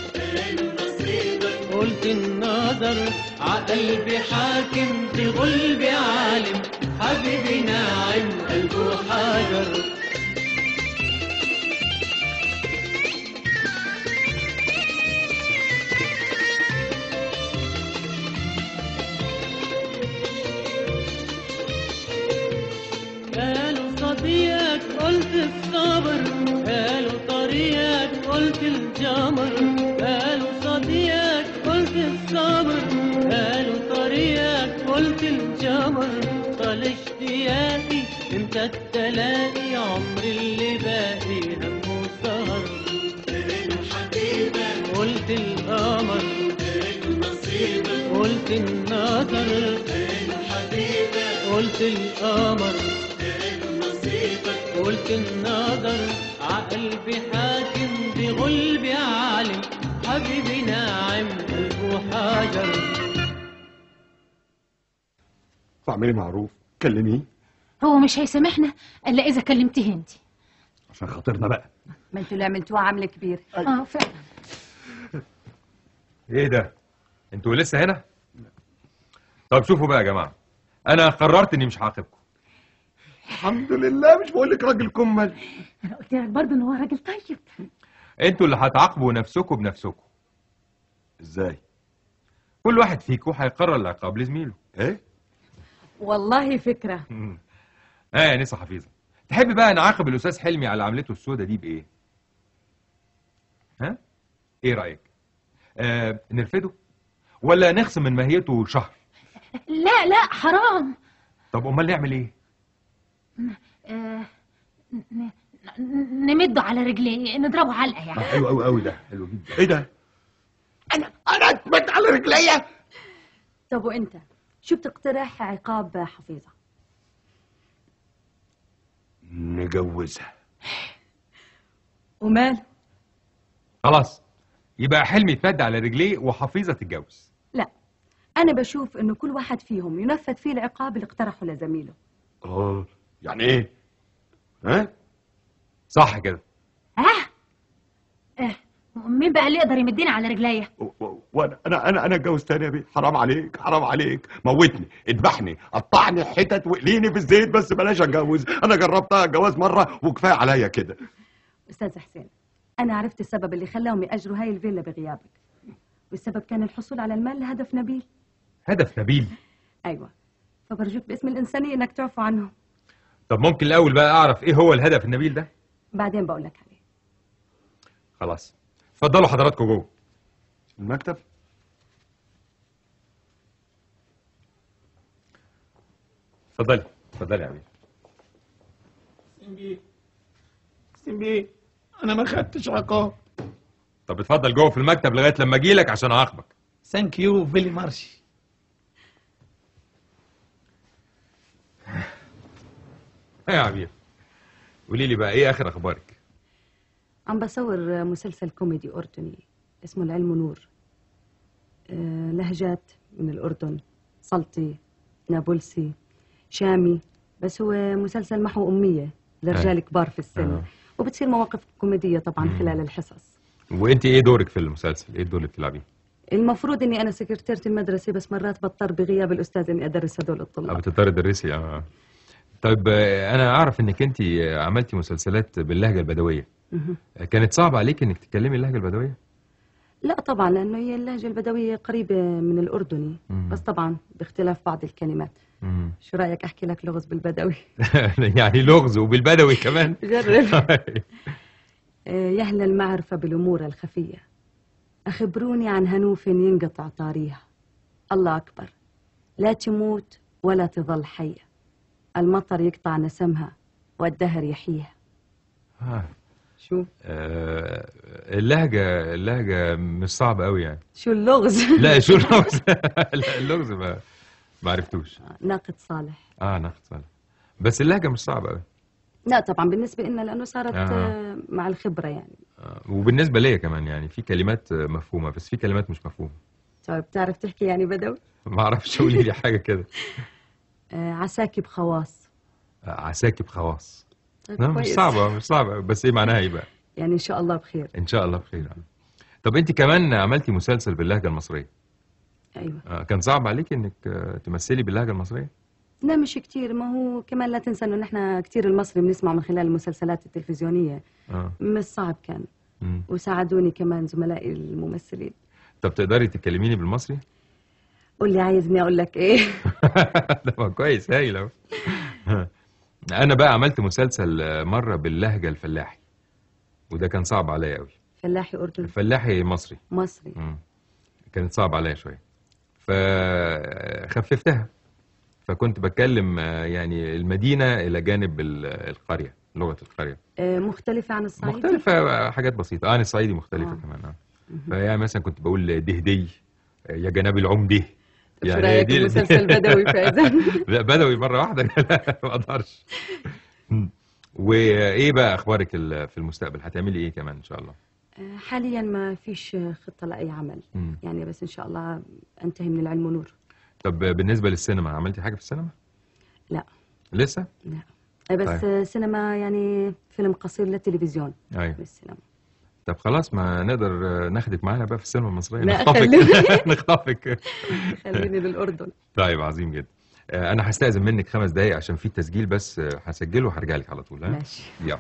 قلت النظر عقلبي حاكم بغلبي عالم حبيبي ناعم قلبه حجر قالوا صديقك قلت الصبر قالوا طريقك قلت الجمر قالوا صديقك قلت الصبر قالوا طريقك قلت الجمر طال اشتياقي امتى تلاقي عمري اللي باقي همه سهر قالوا حبيبك قلت القمر قالوا نصيبك قلت النظر قالوا حبيبك قلت القمر قلت النظر عقلبي حاكم بغلبي عالم حبيبي ناعم قلبه حجر فاعملي معروف كلميه هو مش هيسامحنا الا اذا كلمتيه انت عشان خاطرنا بقى ما انتوا اللي عملتوها عمل كبير اه فعلا ايه ده انتوا لسه هنا طب شوفوا بقى يا جماعه انا قررت اني مش هعاقبكم الحمد لله مش بقول لك راجل كمل انا قلت لك برضه ان هو راجل طيب انتوا اللي هتعاقبوا نفسكم بنفسكم ازاي كل واحد فيكم هيقرر العقاب لزميله ايه والله فكرة اه يا نسا حفيظه تحب بقى نعاقب الاستاذ حلمي على عملته السوداء دي بايه ها ايه رايك آه نرفده ولا نخصم من ماهيته شهر لا لا حرام طب امال نعمل ايه آه ن- ن- نمده على رجليه نضربه علقه يعني حلو قوي قوي ده حلو جدا ايه ده انا انا اتمت على رجليا طب وانت شو بتقترح عقاب حفيظة نجوزها وماله خلاص يبقى حلمي يتمد على رجليه وحفيظه تتجوز لا انا بشوف انه كل واحد فيهم ينفذ فيه العقاب اللي اقترحه لزميله اه يعني ايه ها صح كده ها آه. مين بقى اللي يقدر يمدينا على رجليا و- و- وانا انا انا انا اتجوز تاني يا بيه حرام عليك حرام عليك موتني اذبحني قطعني حتت واقليني في الزيت بس بلاش اتجوز انا جربتها الجواز مره وكفايه عليا كده استاذ حسين انا عرفت السبب اللي خلاهم ياجروا هاي الفيلا بغيابك والسبب كان الحصول على المال لهدف نبيل هدف نبيل ايوه فبرجوك باسم الانسانيه انك تعفو عنه طب ممكن الاول بقى اعرف ايه هو الهدف النبيل ده بعدين بقول لك عليه خلاص اتفضلوا حضراتكم جوه المكتب اتفضلي اتفضلي يا عمير سيمبي سيمبي انا ما خدتش عقاب طب اتفضل جوه في المكتب لغايه لما اجي لك عشان اعاقبك ثانك يو فيلي مارشي ايه يا عمير قولي لي بقى ايه اخر اخبارك عم بصور مسلسل كوميدي أردني اسمه العلم نور آه، لهجات من الأردن سلطي نابلسي شامي بس هو مسلسل محو أمية لرجال أي. كبار في السن آه. وبتصير مواقف كوميدية طبعا مم. خلال الحصص وانت ايه دورك في المسلسل ايه الدور اللي بتلعبيه المفروض اني انا سكرتيرة المدرسة بس مرات بضطر بغياب الاستاذ اني ادرس هدول اه الطلاب بتضطري تدرسي اه طيب آه، انا اعرف انك انت عملتي مسلسلات باللهجه البدويه مهم. كانت صعبه عليك انك تتكلمي اللهجه البدويه لا طبعا لانه هي اللهجة البدوية قريبة من الاردني مم. بس طبعا باختلاف بعض الكلمات مم. شو رايك احكي لك لغز بالبدوي يعني لغز وبالبدوي كمان جرب آه، يهلا المعرفة بالأمور الخفية أخبروني عن هنوف ينقطع طاريها الله أكبر لا تموت ولا تظل حية المطر يقطع نسمها والدهر يحييها آه. شو آه، اللهجه اللهجه مش صعبه قوي يعني شو اللغز لا شو اللغز لا اللغز ما ما عرفتوش ناقد صالح اه ناخد صالح بس اللهجه مش صعبه قوي لا طبعا بالنسبة لنا لأنه صارت آه. آه، مع الخبرة يعني آه. وبالنسبه ليا كمان يعني في كلمات آه، مفهومه بس في كلمات مش مفهومه طيب بتعرف تحكي يعني بدوي ما اعرفش قولي لي حاجه كده آه، عساكي بخواص آه، عساكي بخواص طيب لا مش كويس. صعبه مش صعبه بس ايه معناها ايه بقى يعني إن شاء الله بخير ان شاء الله بخير طب انت كمان عملتي مسلسل باللهجه المصريه أيوة آه، كان صعب عليك انك آه، تمثلي باللهجه المصريه لا مش كتير ما هو كمان لا تنسى انه نحن كتير المصري بنسمع من خلال المسلسلات التلفزيونية اه مش صعب كان مم. وساعدوني كمان زملائي الممثلين طب تقدري تكلميني بالمصري قول لي عايزني اقول لك ايه ده ما كويس هايل اهو انا بقى عملت مسلسل آه، مره باللهجه الفلاحي وده كان صعب عليا قوي فلاحي اردني الفلاحي مصري مصري مم. كانت صعب عليا شويه فخففتها فكنت بتكلم آه، يعني المدينه الى جانب ال- القريه لغه القريه آه، مختلفة عن الصعيد مختلفه آه، حاجات بسيطه اه أنا الصعيدي مختلفه آه. كمان اه فيعني مثلا كنت بقول دهدي آه، يا جناب العمده طب شو رايك دي- بمسلسل بدوي فاذا لا بدوي مره واحده لا ما اقدرش مم. وايه بقى اخبارك ال- في المستقبل هتعملي ايه كمان ان شاء الله آه، حاليا ما فيش خطة لأي عمل مم. يعني بس إن شاء الله أنتهي من العلم ونور طب بالنسبه للسينما عملتي حاجه في السينما لا لسه لا آه، بس طيب. آه، سينما يعني فيلم قصير للتلفزيون ايوه للسينما طب خلاص ما نقدر آه، ناخدك معانا بقى في السينما المصريه لا، نخطفك خلوني. نخطفك خليني بالاردن طيب عظيم جدا آه، انا هستأذن منك خمس دقايق عشان في تسجيل بس آه، هسجله وهرجع لك على طول ها ماشي يلا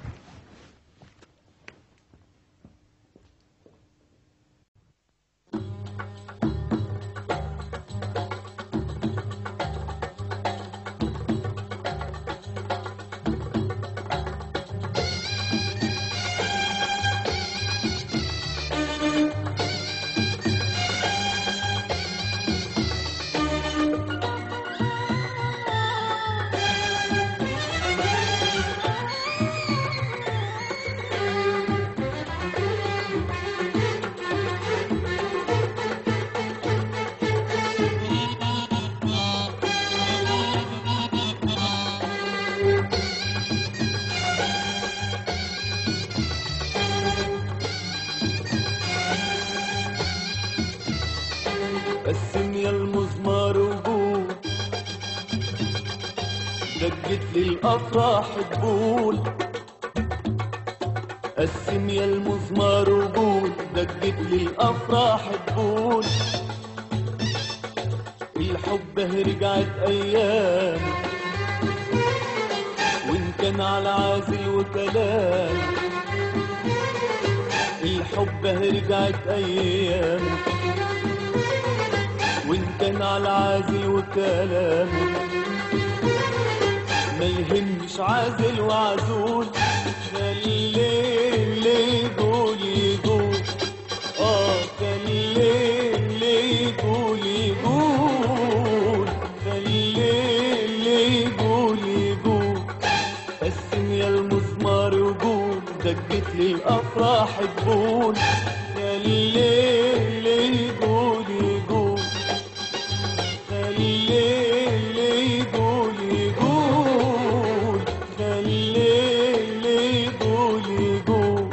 قسم يا المزمار وقول دقت لي الافراح تقول قسم يا المزمار وقول دقت لي الافراح تقول الحب رجعت ايام وان كان على عازل وكلام الحب رجعت ايام وان كان على عازل وكلامه ما يهمش عازل وعزول خليه اللي يقول يقول اه خليه اللي يقول يقول خليه اللي يقول يقول قسم يا المزمار وقول دقت لي الافراح تقول خليه اللي يقول يقول خليه اللي يقول يقول خليه اللي يقول يقول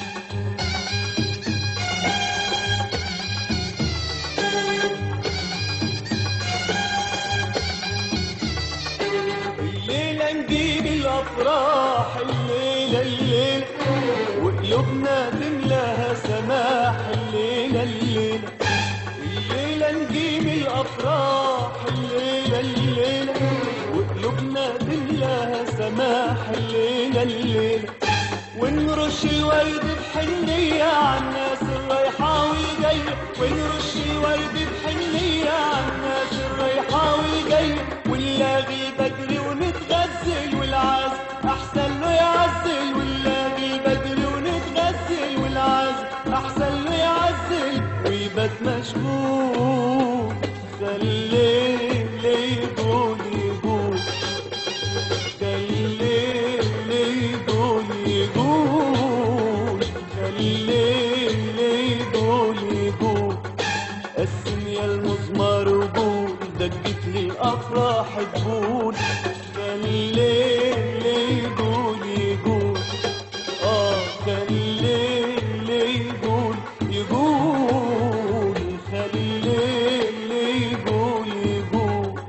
الليلة نجيب الأفراح الليلة الليلة وقلوبنا تملاها سماح الليلة الليلة الليلة نجيب الأفراح الليلة الليلة وقلوبنا تملاها سماح الليلة الليلة ونرش الورد بحنية عالناس الرايحة والجاية ونرش الورد بحنية عالناس الرايحة والجاية ونلاغي بدري ونتغزل والعزم أحسن له يعزل ونلاغي بدري ونتغزل والعزم أحسن له يعزل ويبات مشغول خليه اللي يقول يقول خليه اللي يقول يقول خليه اللي يقول يقول قسم يا المزمار وقول دقت لي الافراح تقول خليه اللي يقول يقول اه خليه اللي يقول يقول خليه اللي يقول يقول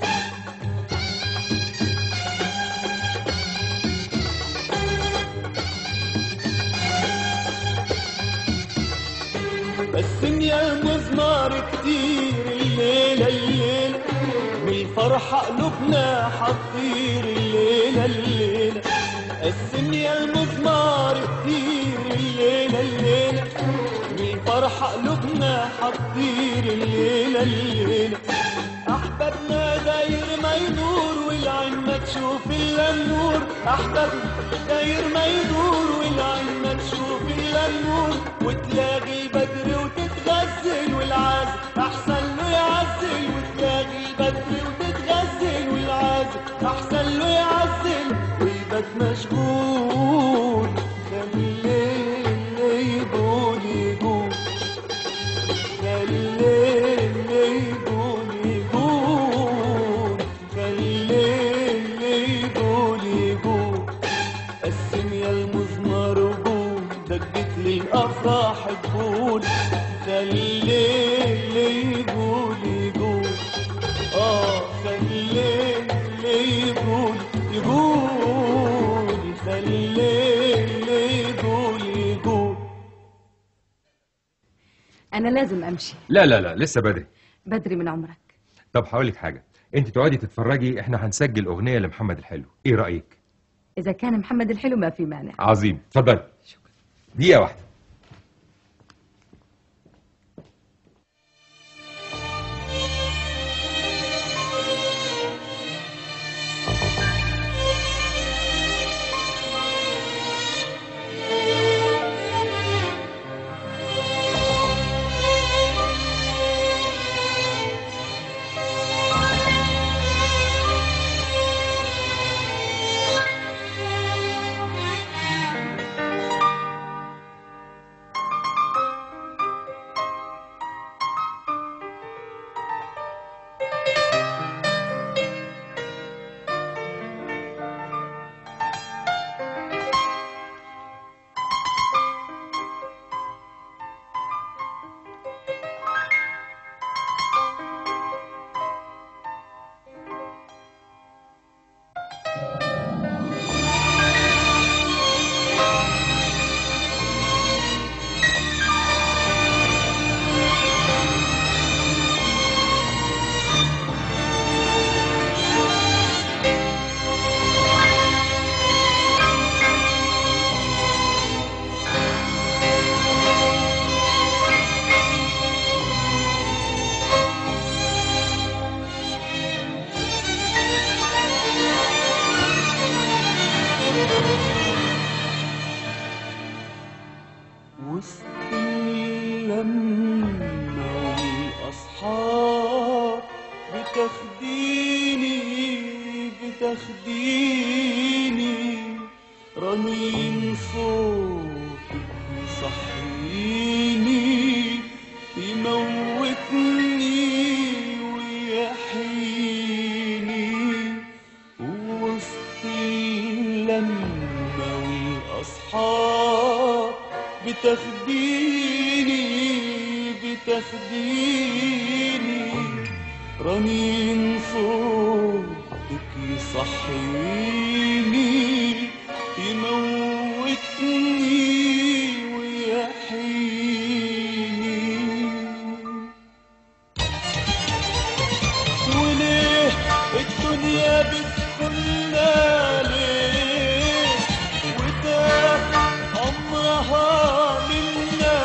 قسم يا المزمار كتير الليلة الليلة من الفرحة قلوبنا حطير الليلة الليلة قسم يا المزمار كتير الليلة الليلة من الفرحة قلوبنا حطير الليلة الليلة أحبابنا داير ما يدور والعين ما تشوف إلا النور أحبابنا داير ما يدور والعين ما تشوف إلا النور وتلاقي البدر وتتغزل والعازل أحسن له يعزل وتلاقي البدر وتتغزل والعازل أحسن له يعزل ويبات مشغول خليه اللي يقول يقول خليه اللي يقول يقول خليه اللي يقول يقول قسم يا المزمار وقول دقت لي الافراح تقول خليه اللي يقول يقول اه خليه اللي يقول يقول خليه أنا لازم أمشي لا لا لا لسه بدري بدري من عمرك طب هقول لك حاجه انت تقعدي تتفرجي احنا هنسجل اغنيه لمحمد الحلو ايه رايك إذا كان محمد الحلو ما في مانع عظيم اتفضلي دقيقه واحده وسط اللمة والأصحاب بتاخديني بتاخديني رنين صوتك يصحيني يموتني ويحييني وسط اللمة والأصحاب بتاخديني بتاخديني رنين صوتك يصحيني يموتني ويحييني وليه الدنيا بتدخلنا ليه وتاخد عمرها منا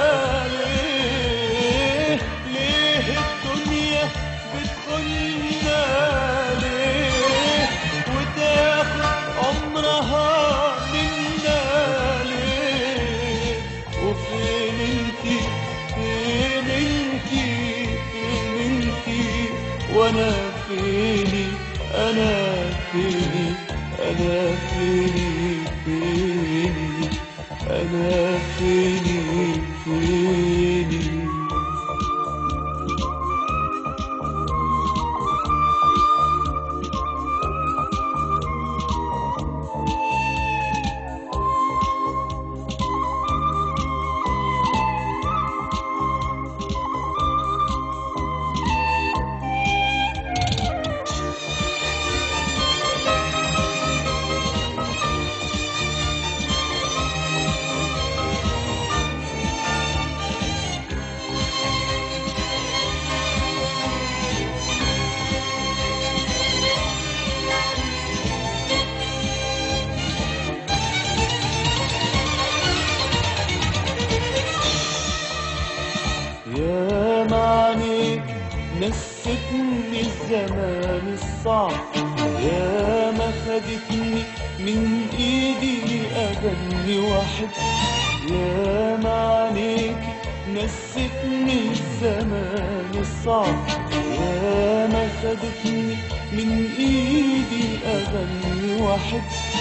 ليه ليه الدنيا بتدخلنا ليه وتاخد عمرها منا ليه وفين انتي فين انتي فين انتي وانا فيني انا فيني انا فيني فيني انا فيني فيني يا معنيك نستني الزمان الصعب يا ما خدتني من ايدي اغني واحد يا معنيك نستني الزمان الصعب يا ما خدتني من ايدي اغني واحد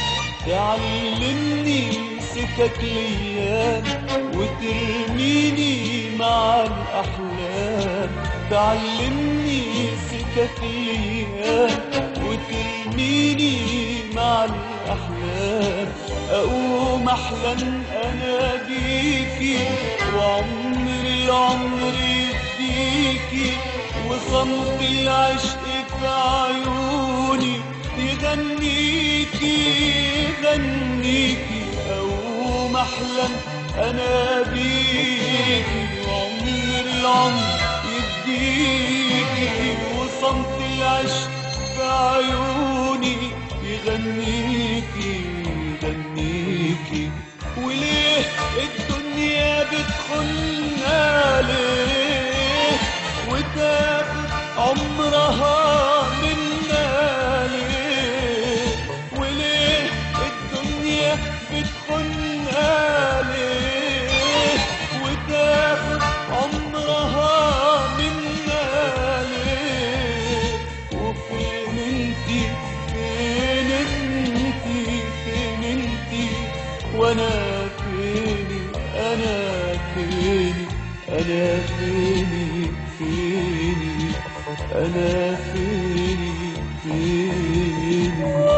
تعلمني سكك ليام وترميني مع الأحلام تعلمني سكك ليام وترميني مع الأحلام أقوم أحلم أنا بيكي وعمري العمر يديكي وصمت العشق في عيوني يغنيكي يغنيكي أقوم أحلم اناديكي وعمر العمر يديكي وصمت العشق في عيوني يغنيكي يغنيكي وليه الدنيا بتخلنا ليه وتاخد عمرها منا ليه وليه الدنيا بتخلنا ليه وتاخد عمرها منا ليه وفين انتي فين انتي فين انتي وانا فيني انا فيني انا فيني فيني انا فيني فيني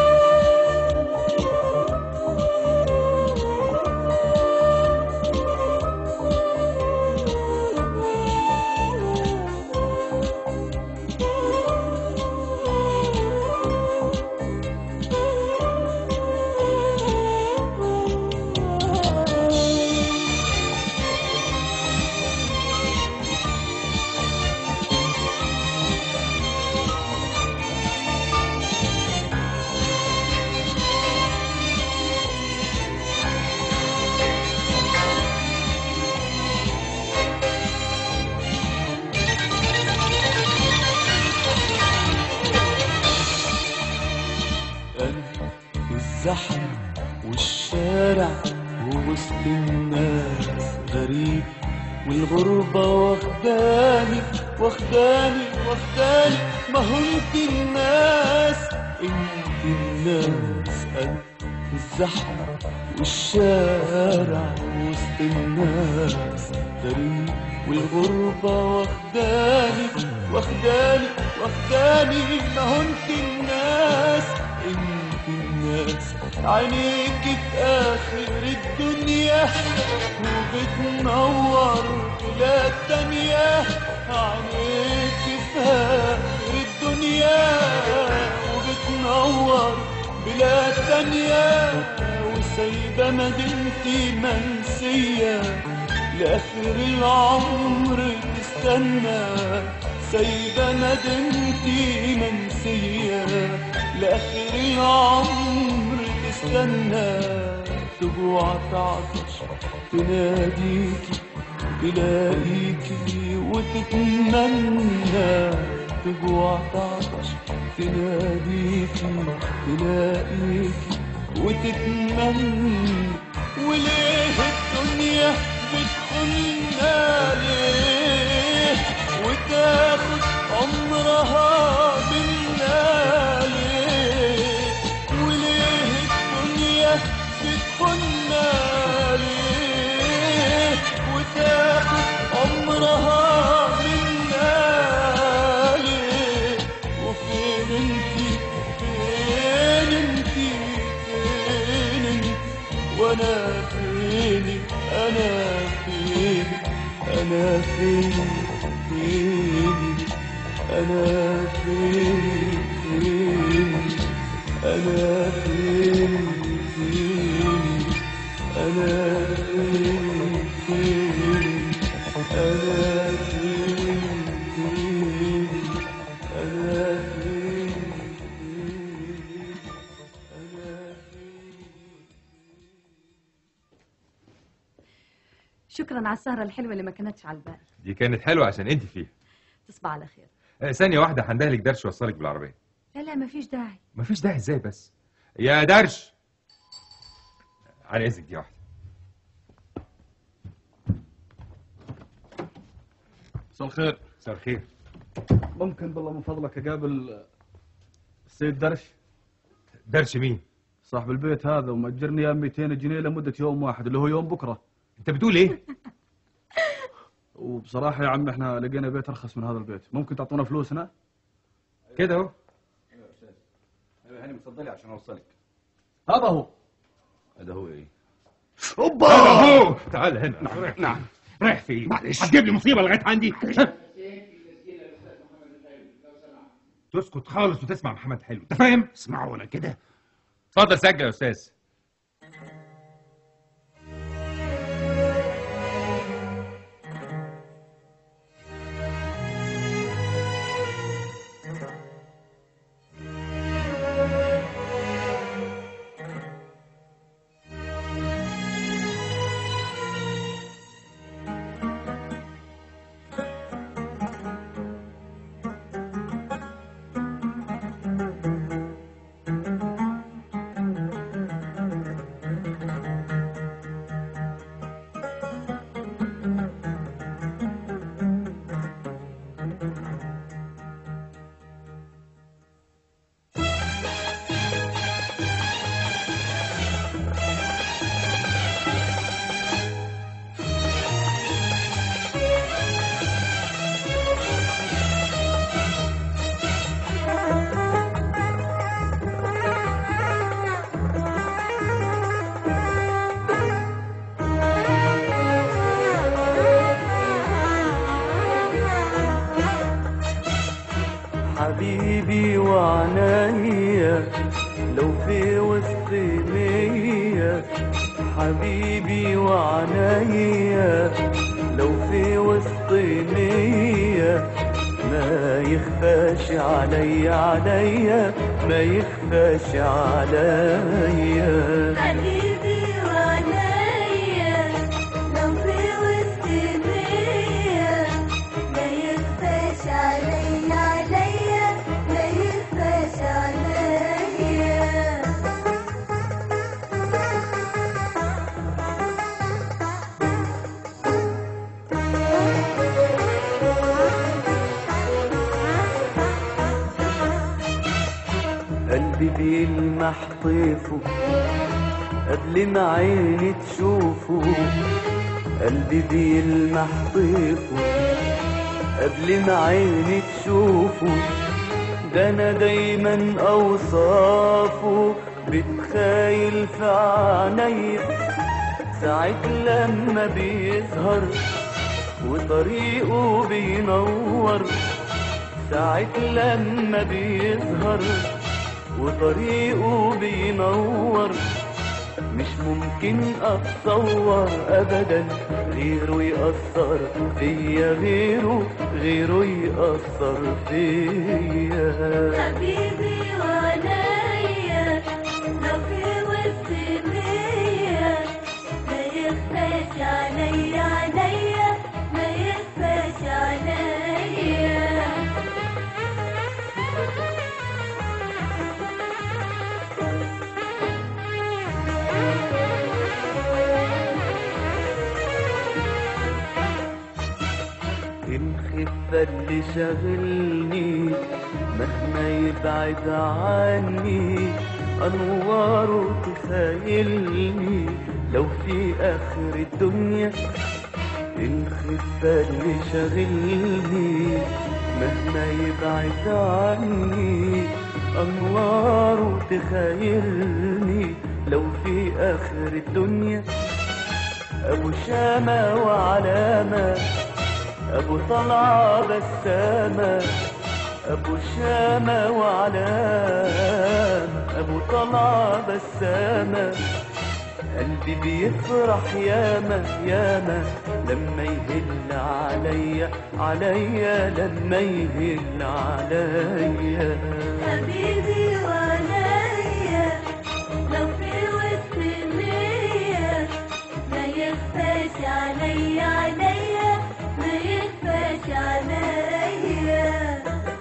أنا في الزحمة والشارع ووسط الناس غريب والغربة واخداني واخداني واخداني ما هو انت الناس انت الناس أنا في الزحمة والشارع وسط الناس غريب والغربة واخداني واخداني واخداني ما هو انت الناس انت الناس عينيك في اخر الدنيا وبتنور بلاد تانية عينيك في اخر الدنيا وبتنور بلاد تانية وسايبة مدينتي منسية لآخر العمر تستنى سايبة مدينتي منسية لآخر العمر تستنى تجوع تعطش تناديكي تلاقيكي وتتمنى تجوع تعطش تناديكي تلاقيكي وتتمنى وليه الدنيا بتخلنا ليه وتاخد عمرها منا ليه وليه الدنيا بتخلنا ليه وتاخد عمرها منا ليه وفين انتي فين انتي فين انتي وانا فيني انا فيني انا فيني فيني انا فيني فيني انا فيني فيني انا فيني فيني انا فيني فيني انا فيني فيني انا شكرا على السهرة الحلوة اللي ما كانتش على البال دي كانت حلوه عشان انت فيها تصبح على خير آه، ثانيه واحده هندهلك درش يوصلك بالعربيه لا لا ما فيش داعي مفيش داعي ازاي بس يا درش على اذنك دي واحده مساء الخير مساء الخير ممكن بالله من فضلك اقابل السيد درش درش مين صاحب البيت هذا ومأجرني اياه 200 جنيه لمدة يوم واحد اللي هو يوم بكرة انت بتقول ايه وبصراحة يا عم احنا لقينا بيت ارخص من هذا البيت ممكن تعطونا فلوسنا كده اهو هاني متفضلي عشان اوصلك هذا هو هذا هو ايه اوبا اهو تعال هنا نعم نعم رايح فين معلش. هتجيب لي مصيبه لغايه عندي تسكت خالص وتسمع محمد حلو انت فاهم اسمعونا كده اتفضل سجل يا استاذ لو في وسط مية حبيبي وعنايا لو في وسط مية ما يخفاش علي عليا ما يخفاش عليا حبيبي وعنايا لو في وسط مية ما يخفاش علي عليا ما يخفاش عليا قلبي بيلمح طيفه قبل ما عيني تشوفه قلبي بيلمح طيفه قبل ما عيني تشوفه ده انا دايما اوصافه بتخايل في عينيا ساعة لما بيظهر وطريقه بينور ساعة لما بيظهر وطريقه بينور مش ممكن اتصور ابدا غيره يأثر فيا غيره غيره يأثر فيا حبيبي وعنايا لو في وسط مية ما يخفاش علي عليا ما يخفاش عليا الخفة اللي شاغلني مهما يبعد عني أنواره تخيلني لو في آخر الدنيا الخفة اللي شاغلني مهما يبعد عني أنواره تخيلني لو في آخر الدنيا أبو شامة وعلامة أبو طلعة بسامة أبو شامة وعلام أبو طلعة بسامة قلبي بيفرح ياما ياما لما يهل عليا عليا لما يهل عليا حبيبي وعنايا لو في وسط مية ما يخفاش علي عليا ما يخفاش عليا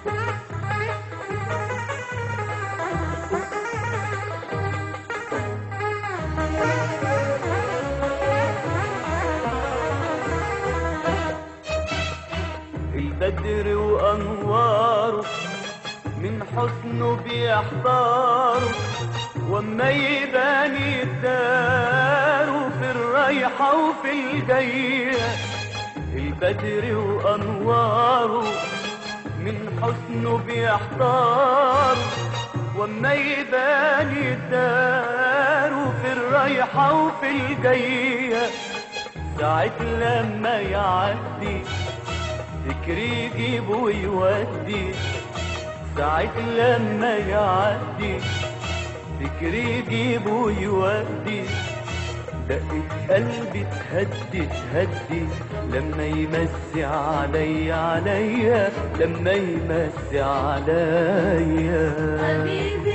البدر وأنواره من حسنه بيحضاره وما يبان يداره في الرايحة وفي الجاية البدر وأنواره من حسنه بيحضاره وما يبان يداره في الرايحة وفي الجاية ساعة لما يعدي فكري يجيب ويودي ساعة لما يعدي فكري يجيب ويودي دقة قلبي تهدي تهدي لما يمسي علي عليا لما يمسي عليا حبيبي